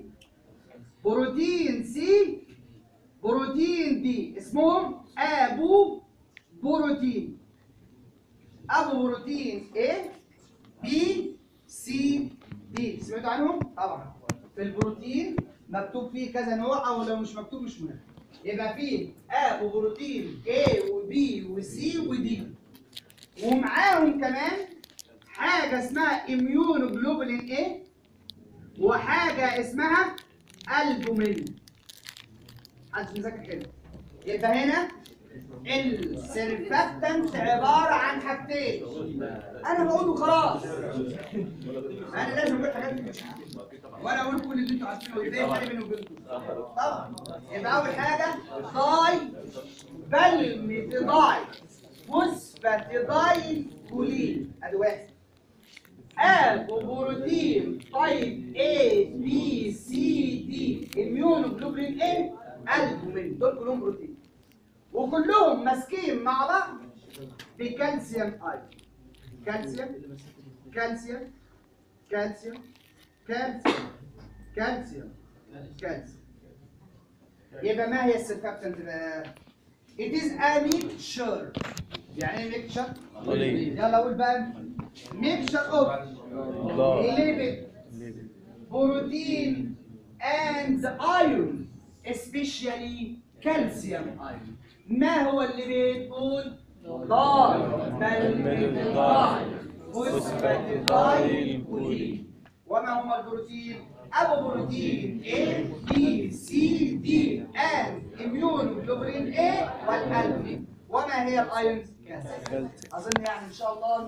بروتين C بروتين D اسمهم ابو بروتين ابو بروتين A B C D سمعتوا عنهم طبعا في البروتين مكتوب فيه كذا نوع او لو مش مكتوب مش مهم يبقى فيه ابو بروتين A وB وC وD ومعاهم كمان حاجه اسمها اميونوجلوبولين A وحاجه اسمها البومين محدش مذاكر كده يبقى هنا السيرفاكتنت عباره عن حاجتين انا بقوله خلاص انا لازم اقول حاجات وانا اقول كل اللي انتوا عارفينه ازاي الفرق بيني وبينكم طبعا يبقى اول حاجه داي بالميتيداي فوسفاتيدايل كولين ادي واحد ابو بروتين تايب A B C D immunoglobulin A البومين دول كلهم بروتين وكلهم ماسكين مع بعض بكالسيوم اي كالسيوم كالسيوم كالسيوم كالسيوم كالسيوم كالسيوم يبقى ما هي السيرفاكتنت بقى؟ It is a mixture يعني ايه mixture؟ يلا قول بقى mixture of lipid protein and iron especially calcium iron ما هو الليبيد قول ضار بالميتايل فوسفاتيدايل كولين وما هو البروتين ابو بروتين A B C D and immunoglobulin A والالبومين وما هي الايونز كالسيوم اظن يعني ان شاء الله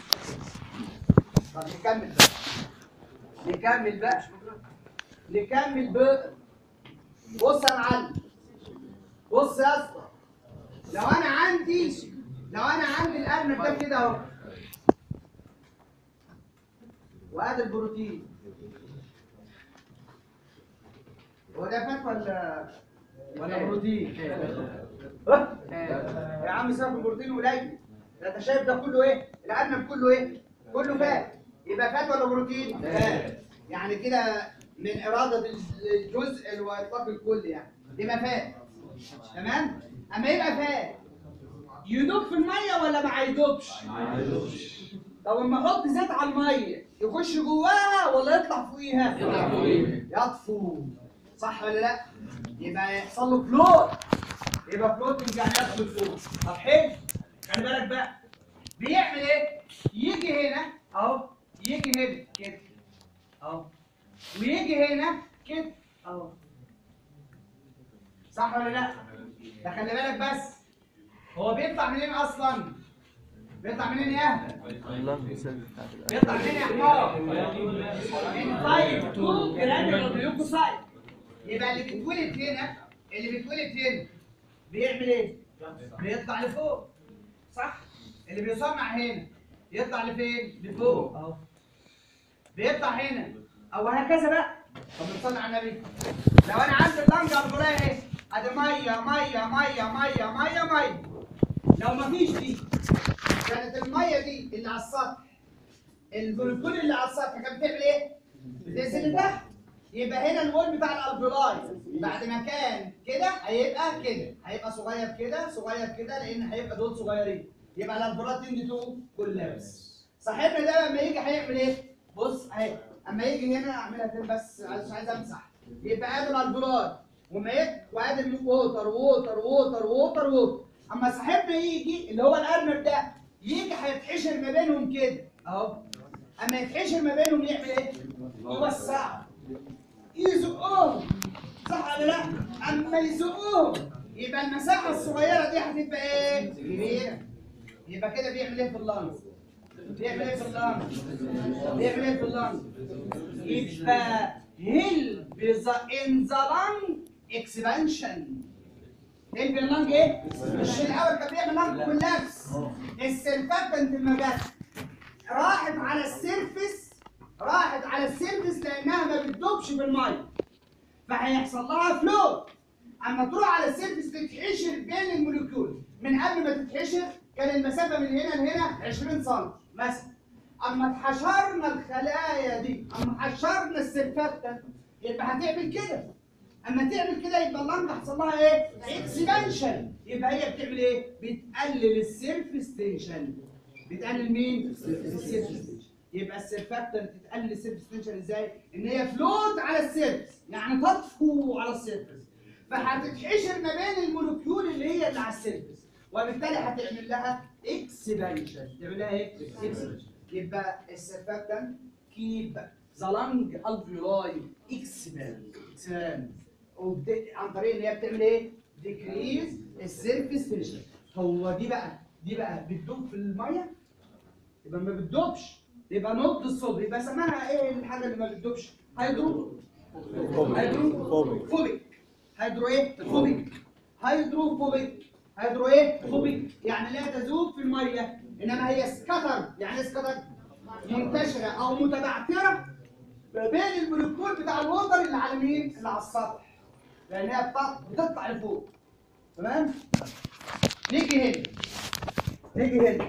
طب نكمل بقى نكمل بقى نكمل بقى بص يا معلم بص يا اسطى لو انا عندي لو انا عندي الارنب ده كده اهو وادي البروتين هو ده فات ولا ولا بروتين؟ ها؟ يا عم سيبك من البروتين قليل ده انت شايف ده كله ايه؟ الارنب كله ايه؟ كله فات يبقى فات ولا بروتين؟ فات يعني كده من اراده الجزء واطلاق الكل يعني يبقى فات تمام؟ اما يبقى فات يدوب في الميه ولا ما يدوبش؟ طب اما احط زيت على الميه يخش جواها ولا يطلع فوقيها؟ يطلع فوقيها يطفو صح ولا لا؟ يبقى يحصل له فلوت يبقى فلوتنج يعني يدخل فوق طب حلو خلي بالك بقى بيعمل ايه؟ يجي هنا اهو يجي هنا كده اهو ويجي هنا كده اهو صح ولا لا؟ ده خلي بالك بس هو بيطلع منين اصلا؟ بيطلع منين يا اهبل؟ بيطلع منين يا حمار؟ من تايب 2 جرانيولار ليوكوسايت يبقى اللي بيتولد هنا اللي بيتولد هنا بيعمل ايه؟ بيطلع لفوق صح؟ اللي بيصنع هنا يطلع لفين؟ لفوق اهو بيطلع هنا او هكذا بقى طب نصلي على النبي لو انا عندي اللنجر الفلاني اهي ادي ميه ميه ميه ميه ميه ميه لو مفيش دي كانت الميه دي اللي على السطح الجلوكول اللي على السطح كانت بتعمل ايه؟ بتنزل لتحت يبقى هنا الوول بتاع الالفيولاي بعد ما كان كده هيبقى كده هيبقى صغير كده صغير كده لان هيبقى دول صغيرين يبقى الالفيولاي تندي تو كولابس صاحبنا ده لما يجي هيعمل ايه؟ بص اهي اما يجي هنا اعملها تاني بس عايز عايز امسح يبقى ادي الالفيولاي وما وادي الووتر ووتر ووتر ووتر ووتر اما صاحبنا يجي اللي هو الارنب ده يجي هيتحشر ما بينهم كده اهو اما يتحشر ما بينهم يعمل ايه؟ يوسعهم يزقوهم صح ولا لا؟ اما يزقوهم يبقى المساحه الصغيره دي هتبقى ايه؟ كبيره يبقى كده بيعمل ايه في اللنج؟ بيعمل ايه في اللنج؟ بيعمل ايه في اللنج؟ يبقى هيل ان ذا لانج اكسبانشن هيل باللنج ايه؟ مش الاول كان بيعمل لانج كولابس السيرفاكتنت لما جت راحت على السيرفس راحت على السيرفس لانها ما بتدوبش بالميه فهيحصل لها فلوت اما تروح على السيرفس تتحشر بين الموليكيول من قبل ما تتحشر كان المسافه من هنا لهنا 20 سم مثلا اما اتحشرنا الخلايا دي اما حشرنا السيرفاكتنت يبقى هتعمل كده اما تعمل كده يبقى اللنج حصل لها ايه؟ اكسبانشن يبقى هي بتعمل ايه؟ بتقلل السيرفس تنشن بتقلل مين؟ السيرفس تنشن يبقى السيرفاكتنت تقلل السيرفس تنشن ازاي؟ ان هي فلوت على السيرفس يعني تطفو على السيرفس فهتتحشر ما بين المولكيول اللي هي اللي على السيرفس وبالتالي هتعمل لها اكسبانشن تعمل لها ايه؟ اكسبانشن يبقى السيرفاكتنت كيب ذا لانج الفيولاي اكسباند اكسباند عن طريق ان هي بتعمل ايه؟ ديكريز السيرفيس تنشن هو دي بقى دي بقى بتدوب في الميه يبقى ما بتدوبش يبقى نقط الصلب يبقى اسمها ايه الحاجه اللي ما بتدوبش هيدرو هيدرو فوبيك هيدرو ايه فوبيك هيدرو فوبيك هيدرو ايه فوبيك يعني لا تذوب في الميه انما هي سكتر يعني ايه سكتر منتشره او متبعثره ما بين المولكيول بتاع الوتر اللي على مين اللي على السطح لانها بتطلع- بتطلع لفوق تمام نيجي هنا نيجي هنا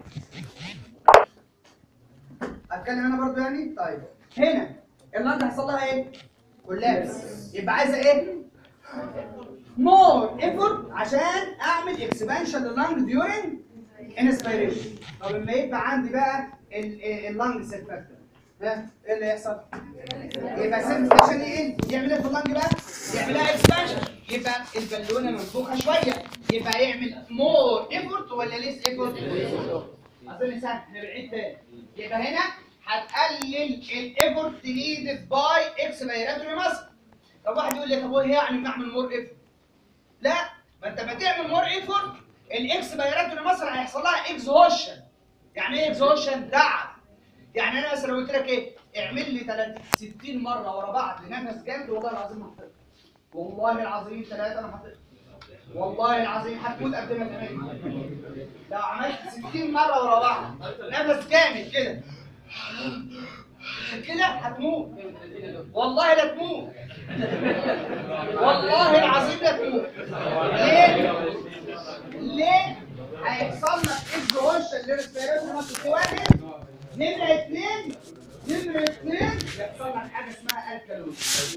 اتكلم انا برضو يعني طيب هنا اللنج هيحصل لها ايه كولابس يبقى عايزه ايه مور ايفورت عشان اعمل اكسبانشن لللنج ديورنج انسبيريشن طب لما يبقى عندي بقى اللنج سيل فاكتور ها ايه اللي يحصل يبقى سيل عشان ايه يعمل ايه في اللنج بقى يعملها اكسبانشن يبقى البالونه منفوخه شويه يبقى يعمل مور ايفورت ولا ليس ايفورت اظن سهل احنا بنعيد تاني يبقى هنا هتقلل الايفورت نيدد باي اكسبيراتوري ماسل طب واحد يقول لي طب هو إيه يعني بعمل مور ايفورت لا ما انت بتعمل مور ايفورت الاكسبيراتوري ماسل هيحصل لها اكزوشن يعني ايه اكزوشن تعب يعني انا مثلا لو قلت لك ايه اعمل لي 30 60 مره ورا بعض لنفس جامد والله العظيم ما هحطها والله العظيم ثلاثه انا حطيت والله العظيم هتموت قبل ما تعمل لو عملت 60 مره ورا بعض نفس جامد كده كده هتموت والله لا تموت والله العظيم لا تموت ليه؟ ليه؟ هيحصل لك اكزوشن للريسبيراتوري ماسل واحد نمرة اثنين نمرة اثنين يحصل لك حاجة اسمها الكالوز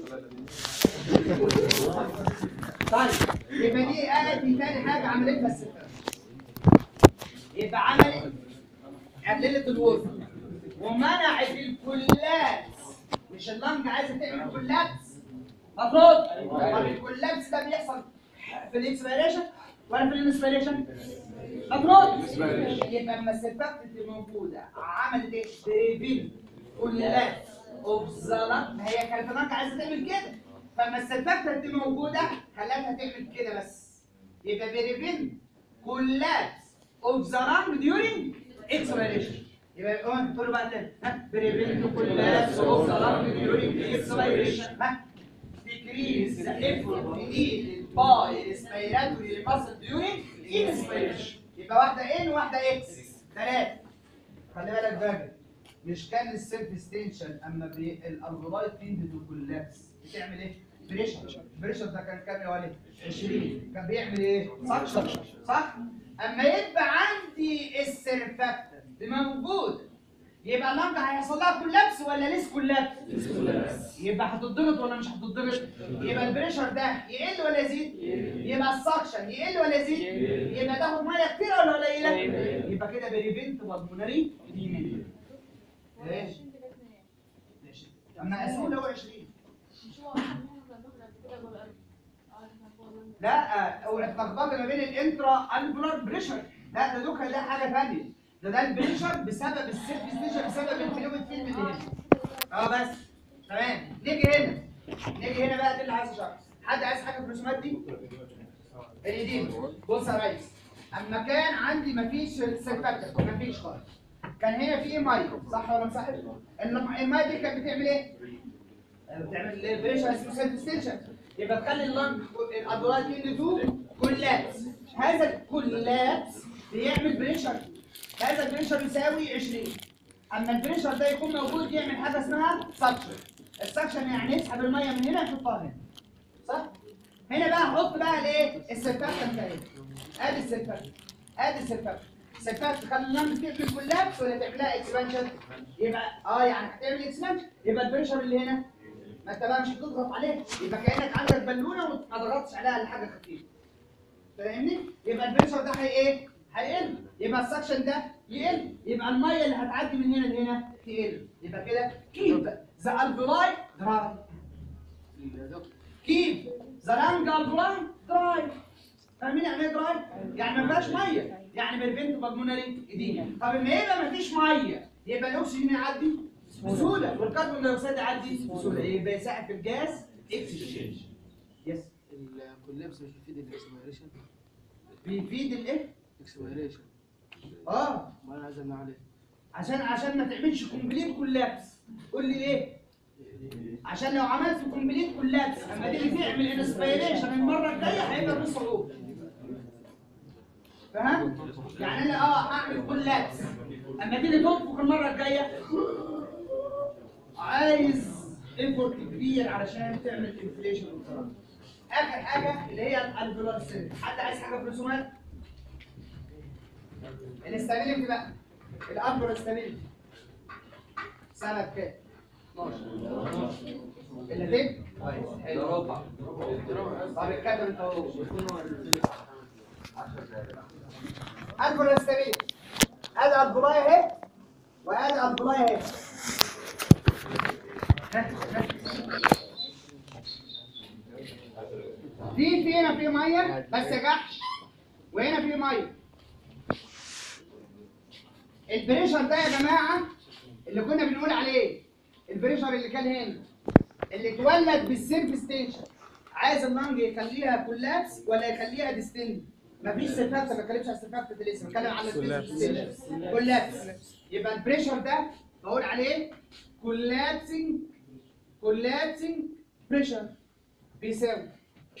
طيب يبقى دي قالت دي تاني حاجة عملتها الستات يبقى عملت قللت الوزن ومنعت الكولابس مش اللنج عايزة تعمل كولابس مفروض طب الكولابس ده بيحصل في الاكسبيريشن ولا في الانسبيريشن؟ مفروض يبقى اما السيرفكت اللي موجوده عملت ايه؟ بريفين كولابس اوبزالات ما هي كانت اللنج عايزه تعمل كده فاما السيرفكت اللي موجوده خلتها تعمل كده بس يبقى بريفين كولابس اوبزالات ديورنج اكسبيريشن يبقى يقول تقول بقى تاني ها بريفين كولابس اوبزالات ديورنج اكسبيريشن ها decrease the effort needed by respiratory muscle during inspiration يبقى واحدة ان وواحدة اكس ثلاثة خلي بالك بقى مش كان السيلف ستيشن اما الالفولايت تندد وكولابس بتعمل ايه؟ بريشر بريشر ده كان كام يا ولد؟ 20 كان بيعمل ايه؟ سكشن صح؟ اما يبقى عندي السيرفاكتنت موجود يبقى اللنج هيحصل لها كولابس ولا ليس كولابس؟ يبقى هتتضغط ولا مش هتتضغط؟ يبقى البريشر ده يقل ولا يزيد؟ يبقى السكشن يقل ولا يزيد؟ يبقى تاخد ميه كتير ولا قليله؟ يبقى كده بريفنت بالمونري ديمين ماشي ماشي اما اسئله هو 20 لا اوعى تلخبطي ما بين الانترا الفولار بريشر لا ده دوكا ده حاجه ثانيه ده ده البريشر بسبب السيرف ستيشن بسبب الفلويد فيلم اللي هنا اه بس تمام نيجي هنا نيجي هنا بقى دي اللي عايز اشرحها حد عايز حاجه في الرسومات دي؟ الإيدين بص يا ريس اما كان عندي مفيش سيرفكتر مفيش خالص كان هنا في ميه صح ولا مش صح؟ الم- الميه دي كانت بتعمل ايه؟ بتعمل بريشر اسمه سيلف ستيشن يبقى تخلي اللنج الادرات يندو كولابس هذا الكولابس بيعمل بريشر هذا البريشر يساوي 20 اما البريشر ده يكون موجود يعمل حاجه اسمها سكشن السكشن يعني يسحب الميه من هنا يحطها هنا صح هنا بقى احط بقى الايه السلفاكتنت ده ادي السلفاكتنت ادي السلفاكتنت السلفاكتنت تخلي اللنج تعمل كولابس ولا تعملها اكسبانشن يبقى اه يعني هتعمل اكسبانشن يبقى البريشر اللي هنا ما انت بقى مش هتضغط عليه يبقى كانك عندك بالونه وما ضغطتش عليها الا حاجه خفيفه فاهمني يبقى البريشر ده هي ايه هيقل يبقى السكشن ده يقل يبقى الميه اللي هتعدي من هنا لهنا تقل يبقى كده كيب ذا الفلاي دراي كيب ذا لانج الفلاي دراي فاهمين يعني ايه دراي؟ يعني ما فيهاش ميه يعني بريفنت بالمونري ايدينا طب لما يبقى ما فيش ميه يبقى الاكسجين يعدي بسهوله والكربون دايوكسيد يعدي بسهوله يبقى يساعد في الجاز اكسشينج يس الكولابس مش بيفيد الاكسبيريشن بيفيد الايه؟ اكسبيريشن اه ما انا عايز امنع عليه عشان عشان ما تعملش كومبليت كولابس قول لي ليه؟ عشان لو عملت كومبليت كولابس اما تيجي تعمل انسبيريشن المره الجايه هيبقى في صعوبه فاهم؟ يعني انا اه هعمل كولابس اما تيجي تنفخ المره الجايه عايز ايفورت كبير علشان تعمل انفليشن والكلام ده. اخر حاجه اللي هي الالفولار سيل حد عايز حاجه في الرسومات؟ الاستابيليتي بقى الالفولار ستابيليتي سنه كام؟ 12 اللي فين؟ كويس حلو اوروبا طب اتكلم انت اهو الفولار ستابيليتي ادي الفولاي اهي وادي الفولاي اهي في في هنا في ميه بس جحش وهنا في ميه البريشر ده يا جماعه اللي كنا بنقول عليه البريشر اللي كان هنا اللي اتولد بالسيرف ستيشن عايز اللنج يخليها كولابس ولا يخليها ديستند مفيش سيرفاكت ما بتكلمش على السيرفاكت لسه بتكلم على السيرف ستيشن كولابس يبقى البريشر ده بقول عليه كولابسنج كولابسنج بريشر بيساوي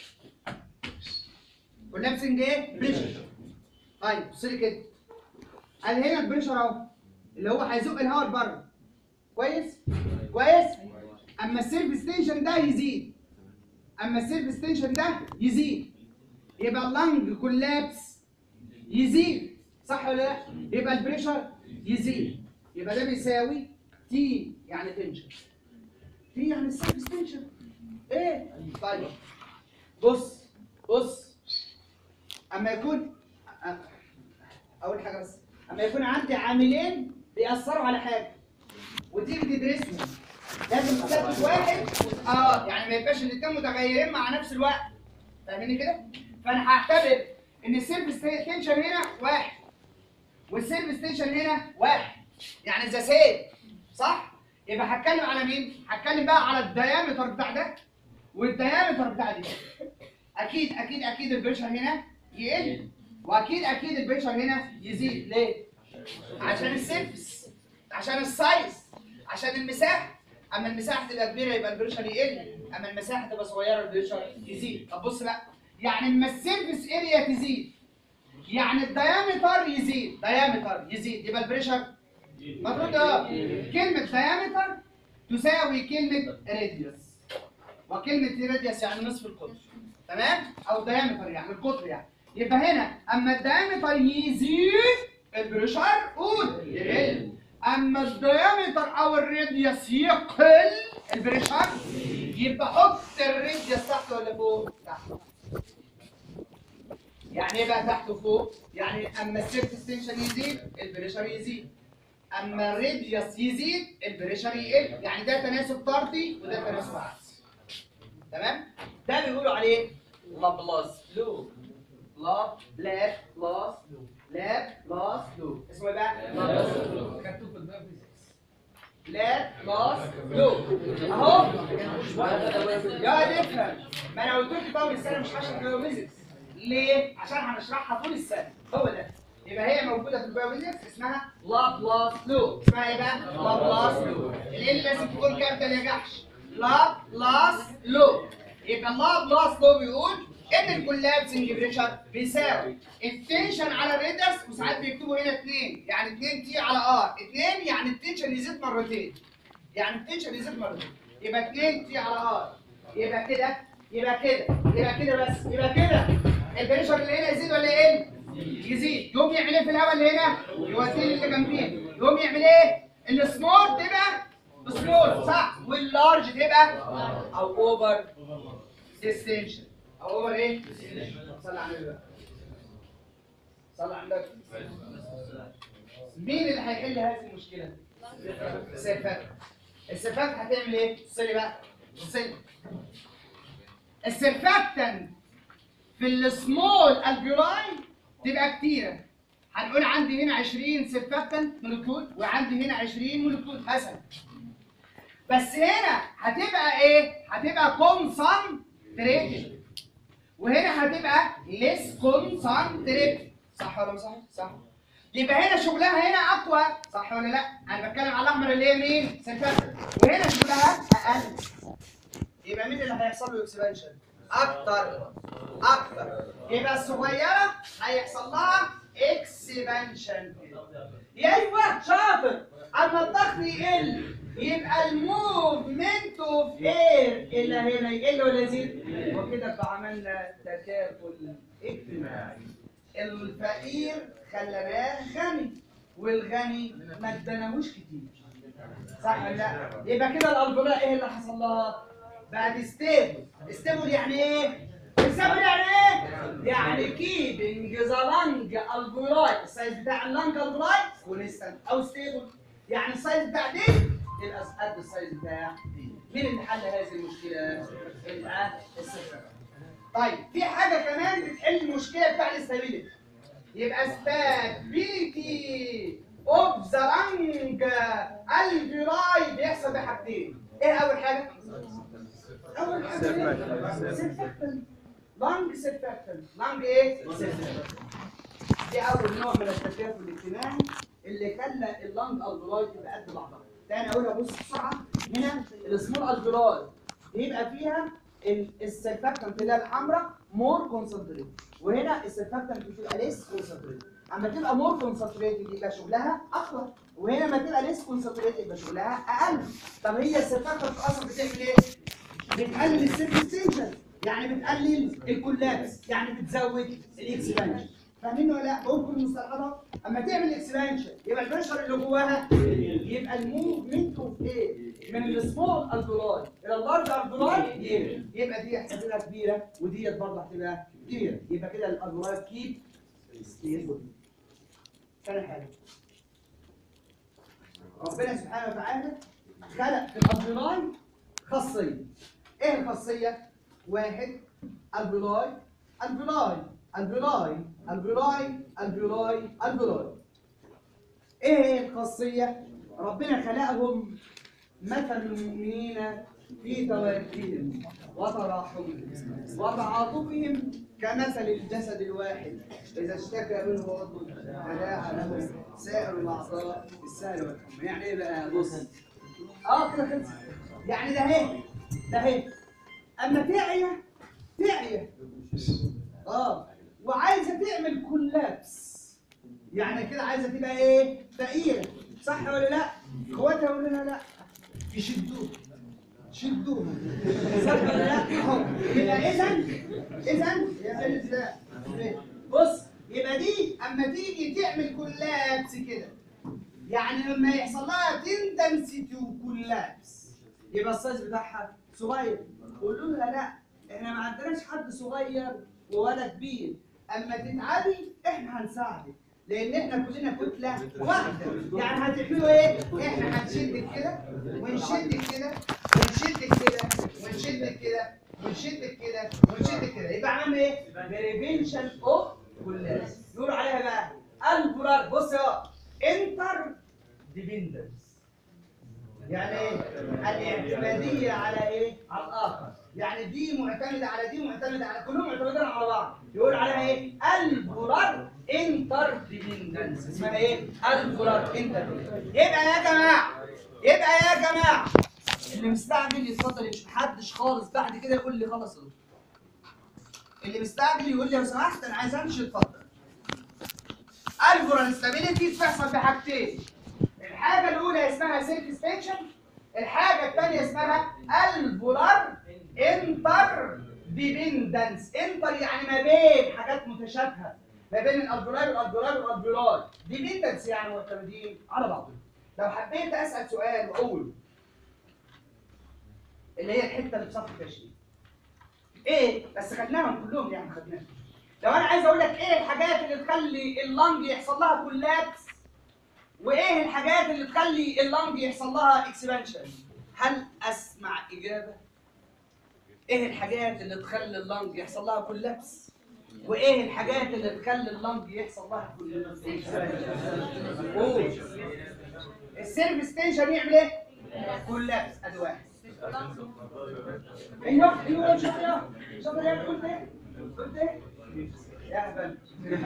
كولابسنج ايه؟ بريشر طيب بص لي كده قال هنا البريشر اهو اللي هو هيزق الهواء لبره كويس؟ كويس؟ اما السيرف ستيشن ده يزيد اما السيرف ستيشن ده يزيد يبقى اللنج كولابس يزيد صح ولا لا؟ يبقى البريشر يزيد يبقى ده بيساوي تي يعني تنشن تي يعني السيرف ستيشن ايه؟ طيب بص بص اما يكون أ- اول حاجه بس اما يكون عندي عاملين بيأثروا على حاجه وتيجي تدرسهم لازم تثبت واحد اه يعني ما يبقاش الاثنين متغيرين مع نفس الوقت فاهميني كده؟ فانا هعتبر ان السيرف ستيشن هنا واحد والسيرف ستيشن هنا واحد يعني ذا سيم صح؟ يبقى هتكلم على مين؟ هتكلم بقى على الديامتر بتاع ده والديامتر بتاع دي اكيد اكيد اكيد البريشر هنا يقل واكيد اكيد البريشر هنا يزيد ليه؟ عشان السيرفس عشان السايز عشان المساحه اما المساحه تبقى كبيره يبقى البريشر يقل اما المساحه تبقى صغيره البريشر يزيد طب بص بقى يعني اما السيرفس اريا تزيد يعني الديامتر يزيد ديامتر يزيد يبقى البريشر المفروض اه كلمه ديامتر تساوي كلمه راديوس وكلمه راديوس يعني نصف القطر تمام او ديامتر يعني القطر يعني يبقى هنا اما الديامتر يزيد البريشر قول يقل اما الديامتر او الراديوس يقل البريشر يبقى حط الراديوس تحت ولا فوق تحت يعني ايه بقى تحت وفوق يعني اما السيرفس تنشن يزيد البريشر يزيد اما الراديوس يزيد البريشر يقل يعني ده تناسب طردي وده تناسب عكسي تمام ده بيقولوا عليه لابلاس لو لا لاب لاس لو لاب لاس لو اسمه ايه بقى؟ لابلاس لو كتبوا في الباب لاب لاس لو اهو يا نفهم ما انا قلت لك طول السنه مش هشرح بايوفيزكس ليه؟ عشان هنشرحها طول السنه هو ده يبقى هي موجوده في البايوفيزكس اسمها لابلاس لو اسمها ايه بقى؟ لابلاس لو اللي لازم تكون كابيتال يا جحش لابلاس لو يبقى لابلاس لو بيقول ان الكولابسنج بريشر بيساوي التنشن على الريدس وساعات بيكتبوا هنا 2 يعني 2 تي على ار 2 يعني التنشن يزيد مرتين يعني التنشن يزيد مرتين يبقى 2 تي على ار يبقى كده يبقى كده يبقى كده بس يبقى كده البريشر اللي هنا يزيد ولا يقل؟ يزيد يقوم يعمل ايه في الهواء اللي هنا؟ يوديه اللي جنبيه يقوم يعمل ايه؟ السمول تبقى سمول صح واللارج تبقى او اوفر ديستنشن او اوفر ايه؟ صلي على النبي بقى. صلي على النبي مين اللي هيحل هذه المشكله؟ السيرفات السيرفات هتعمل ايه؟ بص لي بقى بص لي السيرفاكتنت في السمول الفيولاي تبقى كتيره هنقول عندي هنا 20 سيرفاكتنت مولكيول وعندي هنا 20 مولكيول مثلا بس هنا هتبقى ايه؟ هتبقى كونسنتريتد وهنا هتبقى ليس كونسنتريت صح ولا مش صح؟ صح يبقى هنا شغلها هنا اقوى صح ولا لا؟ انا بتكلم على الاحمر اللي هي مين؟ سيرفاكتور وهنا شغلها اقل يبقى مين اللي هيحصل له اكسبانشن؟ اكتر اكتر يبقى الصغيره هيحصل لها اكسبانشن يا ايوه شاطر اما الضغط يقل يبقى الموفمنت اوف اير اللي هنا يقل ولا يزيد وكده بقى عملنا تكافل اجتماعي الفقير خلناه غني والغني ما اداناهوش كتير صح ولا لا يبقى كده الالفولاء ايه اللي حصل لها بقت ستيبل ستيبل يعني ايه ستيبل يعني ايه يعني كيبنج ذا لانج الفولاي السايز بتاع اللانج الفولاي كونستنت او ستيبل يعني السايز بتاع دي يبقى قد السايز بتاع دي مين اللي حل هذه المشكله يبقى السفر طيب في حاجه كمان بتحل المشكله بتاع الاستابيليتي يبقى stability of the lung alveoli بيحصل بحاجتين ايه اول حاجه اول حاجه surfactant lung surfactant lung ايه surfactant دي اول نوع من التكافل الاجتماعي اللي خلى اللنج الفيولاي تبقى قد بعضها تاني اقولها بص بسرعه هنا السمول الفيولاي بيبقى فيها السيرفاكتنت اللي هي الحمراء مور كونسنتريت وهنا السيرفاكتنت بتبقى ليس كونسنتريت اما تبقى مور كونسنتريت يبقى شغلها اقوى وهنا لما تبقى ليس كونسنتريت يبقى شغلها اقل طب هي السيرفاكتنت اصلا بتعمل ايه؟ بتقلل السيرفستيشن يعني بتقلل الكولابس يعني بتزود الاكسبانشن فاهمين ولا لا؟ بقول كل المصطلحات اما تعمل اكسبانشن يبقى البريشر اللي جواها يبقى الموفمنت اوف ايه؟ من السمول الفولاي الى اللارج الفولاي يقل. يبقى دي هتبقى كبيره وديت برضه هتبقى كبيره يبقى كده الالفولاي كيب ستيبل ثاني حاجه ربنا سبحانه وتعالى خلق في الالفولاي خاصيه ايه الخاصيه؟ واحد الفولاي الفولاي الفولاي الفولاي الفولاي الفولاي ايه الخاصيه؟ ربنا خلقهم مثل المؤمنين في توادهم وتراحمهم وتعاطفهم كمثل الجسد الواحد اذا اشتكى منه عضو تداعى له سائر الاعضاء السهل والحمى يعني ايه بقى بص اه كده خلص يعني ده اهي ده اهي اما تعيا تعيا اه وعايزه تعمل كولابس يعني كده عايزه تبقى ايه فقيره صح ولا لا اخواتها ولا لا لا يشدوها شدوها صح ولا لا اهو يبقى اذا اذا يا سيدي لا بص يبقى دي اما تيجي تعمل كولابس كده يعني لما يحصل لها تندنسي تو كولابس يبقى السايز بتاعها صغير قول لها لا احنا ما عندناش حد صغير ولا كبير اما تتعبي احنا هنساعدك لان احنا كلنا كتله واحده يعني هتعملوا ايه احنا هنشدك كده ونشدك كده ونشدك كده ونشدك كده ونشدك كده ونشدك كده يبقى عملنا ايه بريفنشن اوف كولابس يقولوا عليها بقى البولار بص اهو انتر ديبندنس يعني ايه الاعتماديه على ايه على الاخر يعني دي معتمده على دي معتمده على كلهم معتمدين على بعض يقول عليها ايه البولار انتر ديبندنس اسمها ايه البولار انتر يبقى يا جماعه يبقى يا جماعه اللي مستعجل يتفضل مش محدش خالص بعد كده يقول لي خلص يا اللي مستعجل يقول لي لو سمحت انا عايز امشي اتفضل الفورال ستابيليتي بتحصل بحاجتين الحاجه الاولى اسمها سيلف ستيشن الحاجه الثانيه اسمها الفولار انتر ديبندنس انتر يعني ما بين حاجات متشابهه ما بين الالفولاي والالفولاي والالفولاي ديبندنس يعني معتمدين على بعض لو حبيت اسال سؤال واقول اللي هي الحته اللي في صف التشريح ايه بس خدناهم كلهم يعني خدناهم لو انا عايز اقول لك ايه الحاجات اللي تخلي اللنج يحصل لها كولابس وايه الحاجات اللي تخلي اللنج يحصل لها اكسبانشن هل اسمع اجابه ايه الحاجات اللي تخلي اللنج يحصل لها كولابس وايه الحاجات اللي تخلي اللنج يحصل لها كولابس قول السيرف ستيشن يعمل ايه كولابس ادي واحد ايوه ايوه شوف يا شوف يا قلت ايه قلت ايه؟ يا هبل مين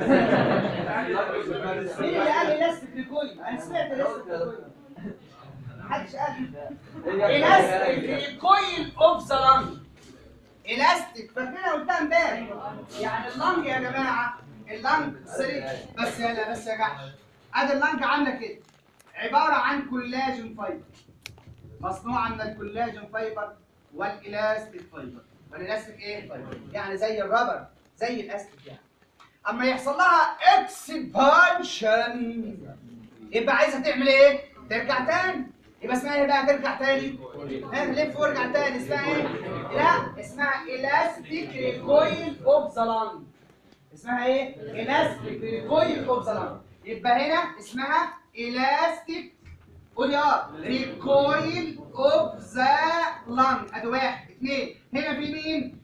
اللي قال الاستيك ريكويل؟ انا سمعت الاستيك ريكويل محدش قال الاستيك ريكويل اوف ذا لانج الاستيك فاكرينها قلتها امبارح يعني اللانج يا جماعه اللانج سوري بس يلا بس يا جحش ادي اللانج عامله كده عباره عن كولاجين فايبر مصنوعه من الكولاجين فايبر والالاستيك فايبر والالاستيك ايه فايبر يعني زي الرابر زي الاستيك يعني اما يحصل لها اكسبانشن يبقى عايزه تعمل ايه ترجع تاني يبقى اسمها ايه بقى ترجع تاني ها لف وارجع تاني اسمها ايه لا اسمها الاستيك ريكويل اوف ذا لانج اسمها ايه الاستيك ريكويل اوف ذا لانج يبقى هنا اسمها الاستيك قول يا ريكويل اوف ذا لانج ادي واحد اثنين هنا في مين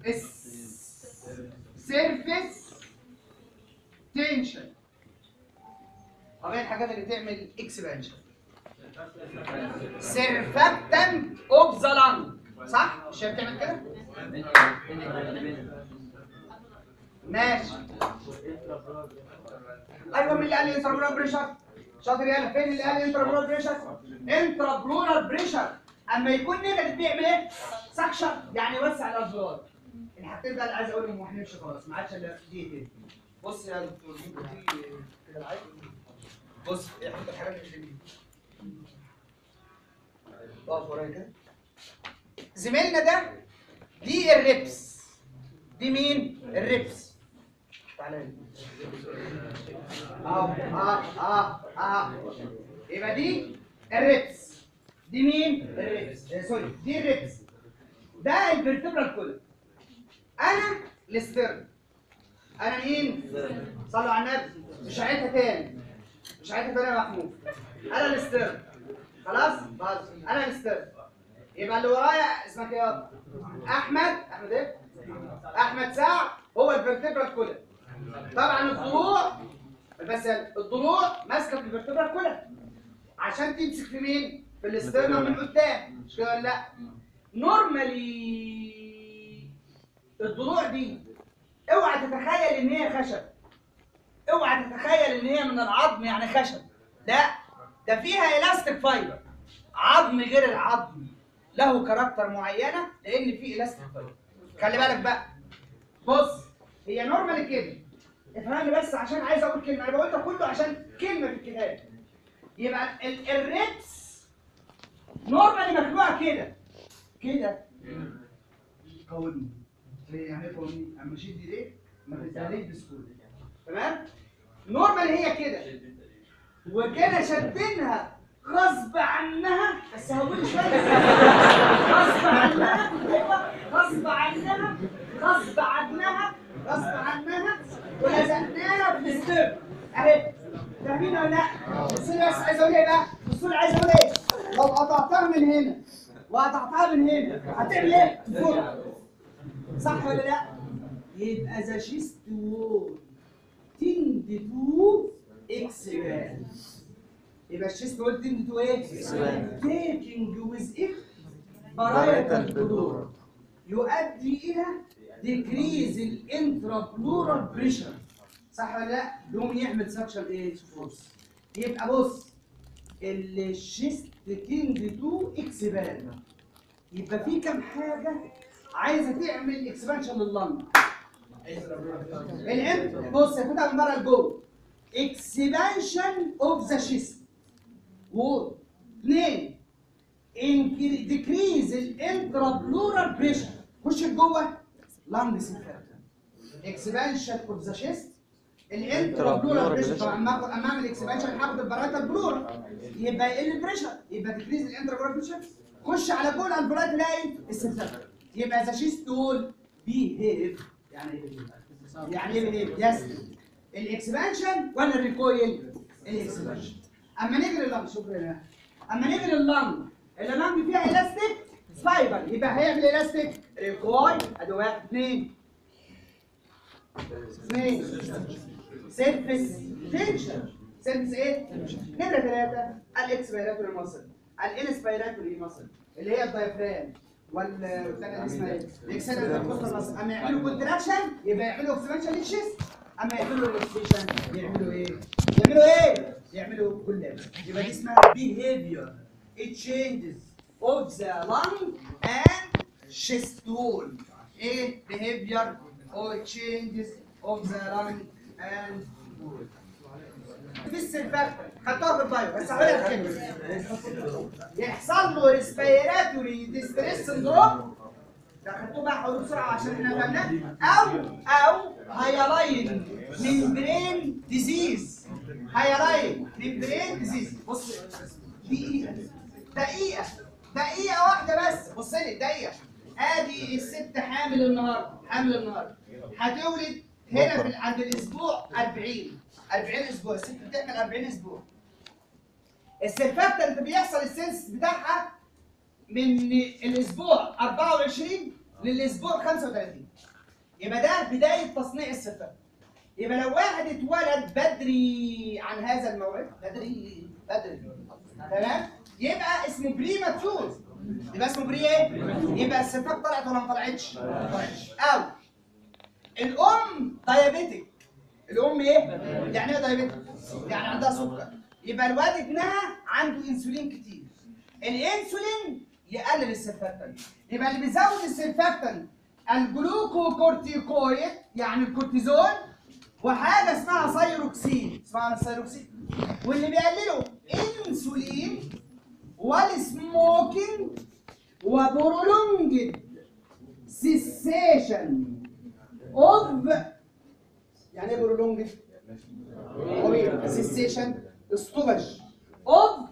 السيرفيس تنشن طب ايه الحاجات اللي تعمل اكسبانشن سيرفاكتنت اوف ذا لانج صح مش هي بتعمل كده ماشي ايوه مين اللي قال لي انترا بريشر شاطر يلا فين اللي قال لي انترا بريشر انترا بلورال بريشر اما يكون نيجاتيف بيعمل ايه سكشن يعني يوسع الابزار الحاجتين بقى اللي عايز اقولهم واحنا نمشي خلاص ما عادش الا دقيقتين بص يا دكتور ممكن تيجي كده العادي بص احط الحاجات اللي في اقف ورايا كده زميلنا ده دي الريبس دي مين الريبس تعالى لي. اه اه اه اه يبقى دي الريبس دي مين الريبس آه، سوري دي الريبس ده الفيرتبرال كولر انا الاسترن انا مين صلوا على النبي مش هعيدها تاني مش هعيدها تاني يا محمود انا الاسترن خلاص خلاص انا الاسترن يبقى اللي ورايا اسمك ايه يا احمد احمد ايه احمد سعد هو الفيرتبرال كولر طبعا الضلوع بس الضلوع ماسكه في الفيرتبرال كولر عشان تمسك في مين في الاسترنم من قدام مش كده ولا لا نورمالي الضلوع دي اوعى تتخيل ان هي خشب اوعى تتخيل ان هي من العظم يعني خشب لا ده فيها الاستيك فايبر عظم غير العظم له كاركتر معينه لان فيه الاستيك فايبر خلي بالك بقى بص هي نورمال كده افهمني بس عشان عايز اقول كلمه انا بقولها كله عشان كلمه في الكتاب يبقى ال- الريبس نورمالي مخلوقه كده كده قوانين ليه يعني ايه قوانين اما اشد ايديك ما تتهليش بسهوله تمام نورمال هي كده وكده شدينها غصب عنها بس هقول شويه غصب عنها ايوه غصب عنها غصب عنها غصب عنها ولزقناها في الستيب اهي فاهمين ولا لا؟ بصوا لي بس عايز اقول ايه بقى؟ بصوا لي عايز اقول ايه؟ لو قطعتها من هنا وقطعتها من هنا هتعمل ايه؟ تفك صح ولا لا؟ يبقى ذا شيست وول تند تو اكسباند يبقى الشيست وول تند تو ايه؟ تيكينج ويز ات برايتال بلورال يؤدي الى ديكريز الانترابلورال بريشر صح ولا لا؟ يقوم يعمل سكشن ايه؟ بص يبقى بص الشيست تند تو اكسباند يبقى في كام حاجه عايزه تعمل اكسبانشن لللنج الام بص هتبقى من بره لجوه اكسبانشن اوف ذا شيست وول اثنين ديكريز الانترابلورال بريشر خش لجوه لانج سيرفاكتور اكسبانشن اوف ذا شيست الانترابلورال بريشر طبعا اما اخد اما اعمل اكسبانشن هاخد البرايتال بلورال يبقى يقل البريشر يبقى ديكريز الانترابلورال بريشر خش على جول البرايت تلاقي السيرفاكتور يبقى ذا شيست وول بيهيف يعني ايه بيهيف؟ يعني ايه بيهيف؟ يس الاكسبانشن ولا الريكويل؟ الاكسبانشن اما نيجي لللنج شكرا يا اما نيجي لللنج اللنج فيها الاستيك فايبر يبقى هيعمل الاستيك ريكويل ادي واحد اثنين اثنين سيرفيس تنشن سيرفيس ايه؟ نمرة ثلاثة الاكسبيراتوري ماسل الانسبيراتوري ماسل اللي هي الدايفرام ولا والثانيه دي اسمها ايه؟ الاكسنال انتركوستال ماسل اما يعملوا كونتراكشن يبقى يعملوا اكسبانشن للشيست اما يعملوا ريلاكسيشن يعملوا ايه؟ يعملوا ايه؟ يعملوا كل يبقى دي اسمها behavior it changes of the lung and chest wall ايه behavior or changes of the lung and في السلفاكتور خدتوها في البايو بس هقولها في كلمه يحصل له ريسبيراتوري ديستريس سندروم ده خدتوه بقى حضور بسرعه عشان احنا فهمناه او او هايلاين ممبرين ديزيز هايلاين ممبرين ديزيز بص دقيقه دقيقه دقيقه واحده بس بص لي دقيقه ادي الست حامل النهارده حامل النهارده هتولد هنا في عند الاسبوع 40 40 اسبوع الست بتعمل 40 اسبوع السرفاكتنت بيحصل السنس بتاعها من الاسبوع 24 للاسبوع 35 يبقى ده بدايه تصنيع السرفاكتنت يبقى لو واحد اتولد بدري عن هذا الموعد بدري بدري تمام يبقى اسمه بريماتور يبقى اسمه بري ايه؟ يبقى السرفاكت طلعت ولا ما طلعتش؟ ما طلعتش او الام دايابيتك الام ايه؟ يعني ايه دايابيتك؟ يعني عندها سكر يبقى الواد ابنها عنده انسولين كتير الانسولين يقلل السرفاكتنت يبقى اللي بيزود السرفاكتنت الجلوكوكورتيكويد يعني الكورتيزون وحاجه اسمها سايروكسين اسمها السايروكسين واللي بيقلله انسولين والسموكينج وبرولونجد سيسيشن اوف يعني ايه برولونجد؟ طويل سيسيشن استوبج اوف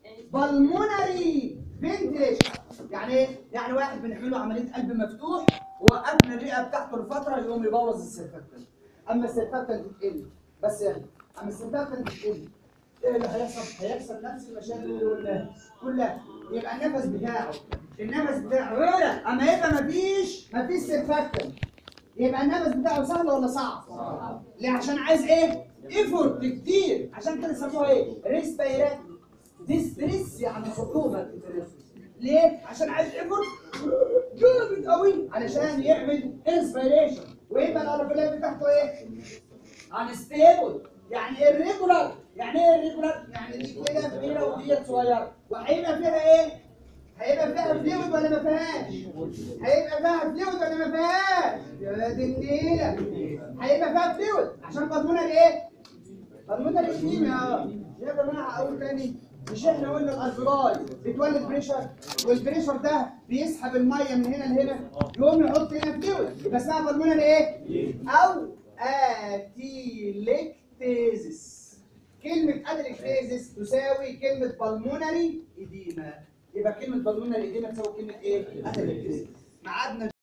بالمونري فنتريشن يعني ايه؟ يعني واحد بنعمل له عمليه قلب مفتوح ووقفنا الرئه بتاعته لفتره يقوم يبوظ السيرفاكتنت اما السيرفاكتنت تقل بس يعني اما السيرفاكتنت تقل ايه اللي هيحصل؟ هيحصل نفس المشاكل اللي قلناها كلها يبقى النفس بتاعه النفس بتاعه ولا اما يبقى مفيش مفيش سيرفاكتنت يبقى النفس بتاعه سهل ولا صعب؟ صعب ليه عشان عايز ايه؟ ايفورت كتير عشان كده سموها ايه؟ ريسبيرات ديستريس يعني صعوبة التنفس ليه؟ عشان عايز ايفورت جامد قوي علشان يعمل انسبيريشن ويبقى الالفيلات بتاعته ايه؟ انستيبل يعني irregular يعني ايه irregular؟ يعني دي كده كبيرة وديت صغيرة وهيبقى فيها ايه؟ هيبقى فيها فلويد ولا ما فيهاش؟ هيبقى فيها فلويد ولا ما فيهاش؟ يا دي النيلة هيبقى فيها فلويد عشان مضمونة الايه؟ مضمونة الكيمياء اه يا جماعة اقول تاني مش احنا قلنا الالفراي بتولد بريشر والبريشر ده بيسحب الميه من هنا لهنا يقوم يحط هنا فلويد يبقى اسمها مضمونة الايه؟ او اتيلكتيزس كلمة اتيلكتيزس تساوي كلمة بالمونري اديما يبقى كلمة بالمونري اديما تساوي كلمة ايه؟ اتيلكتيزس ميعادنا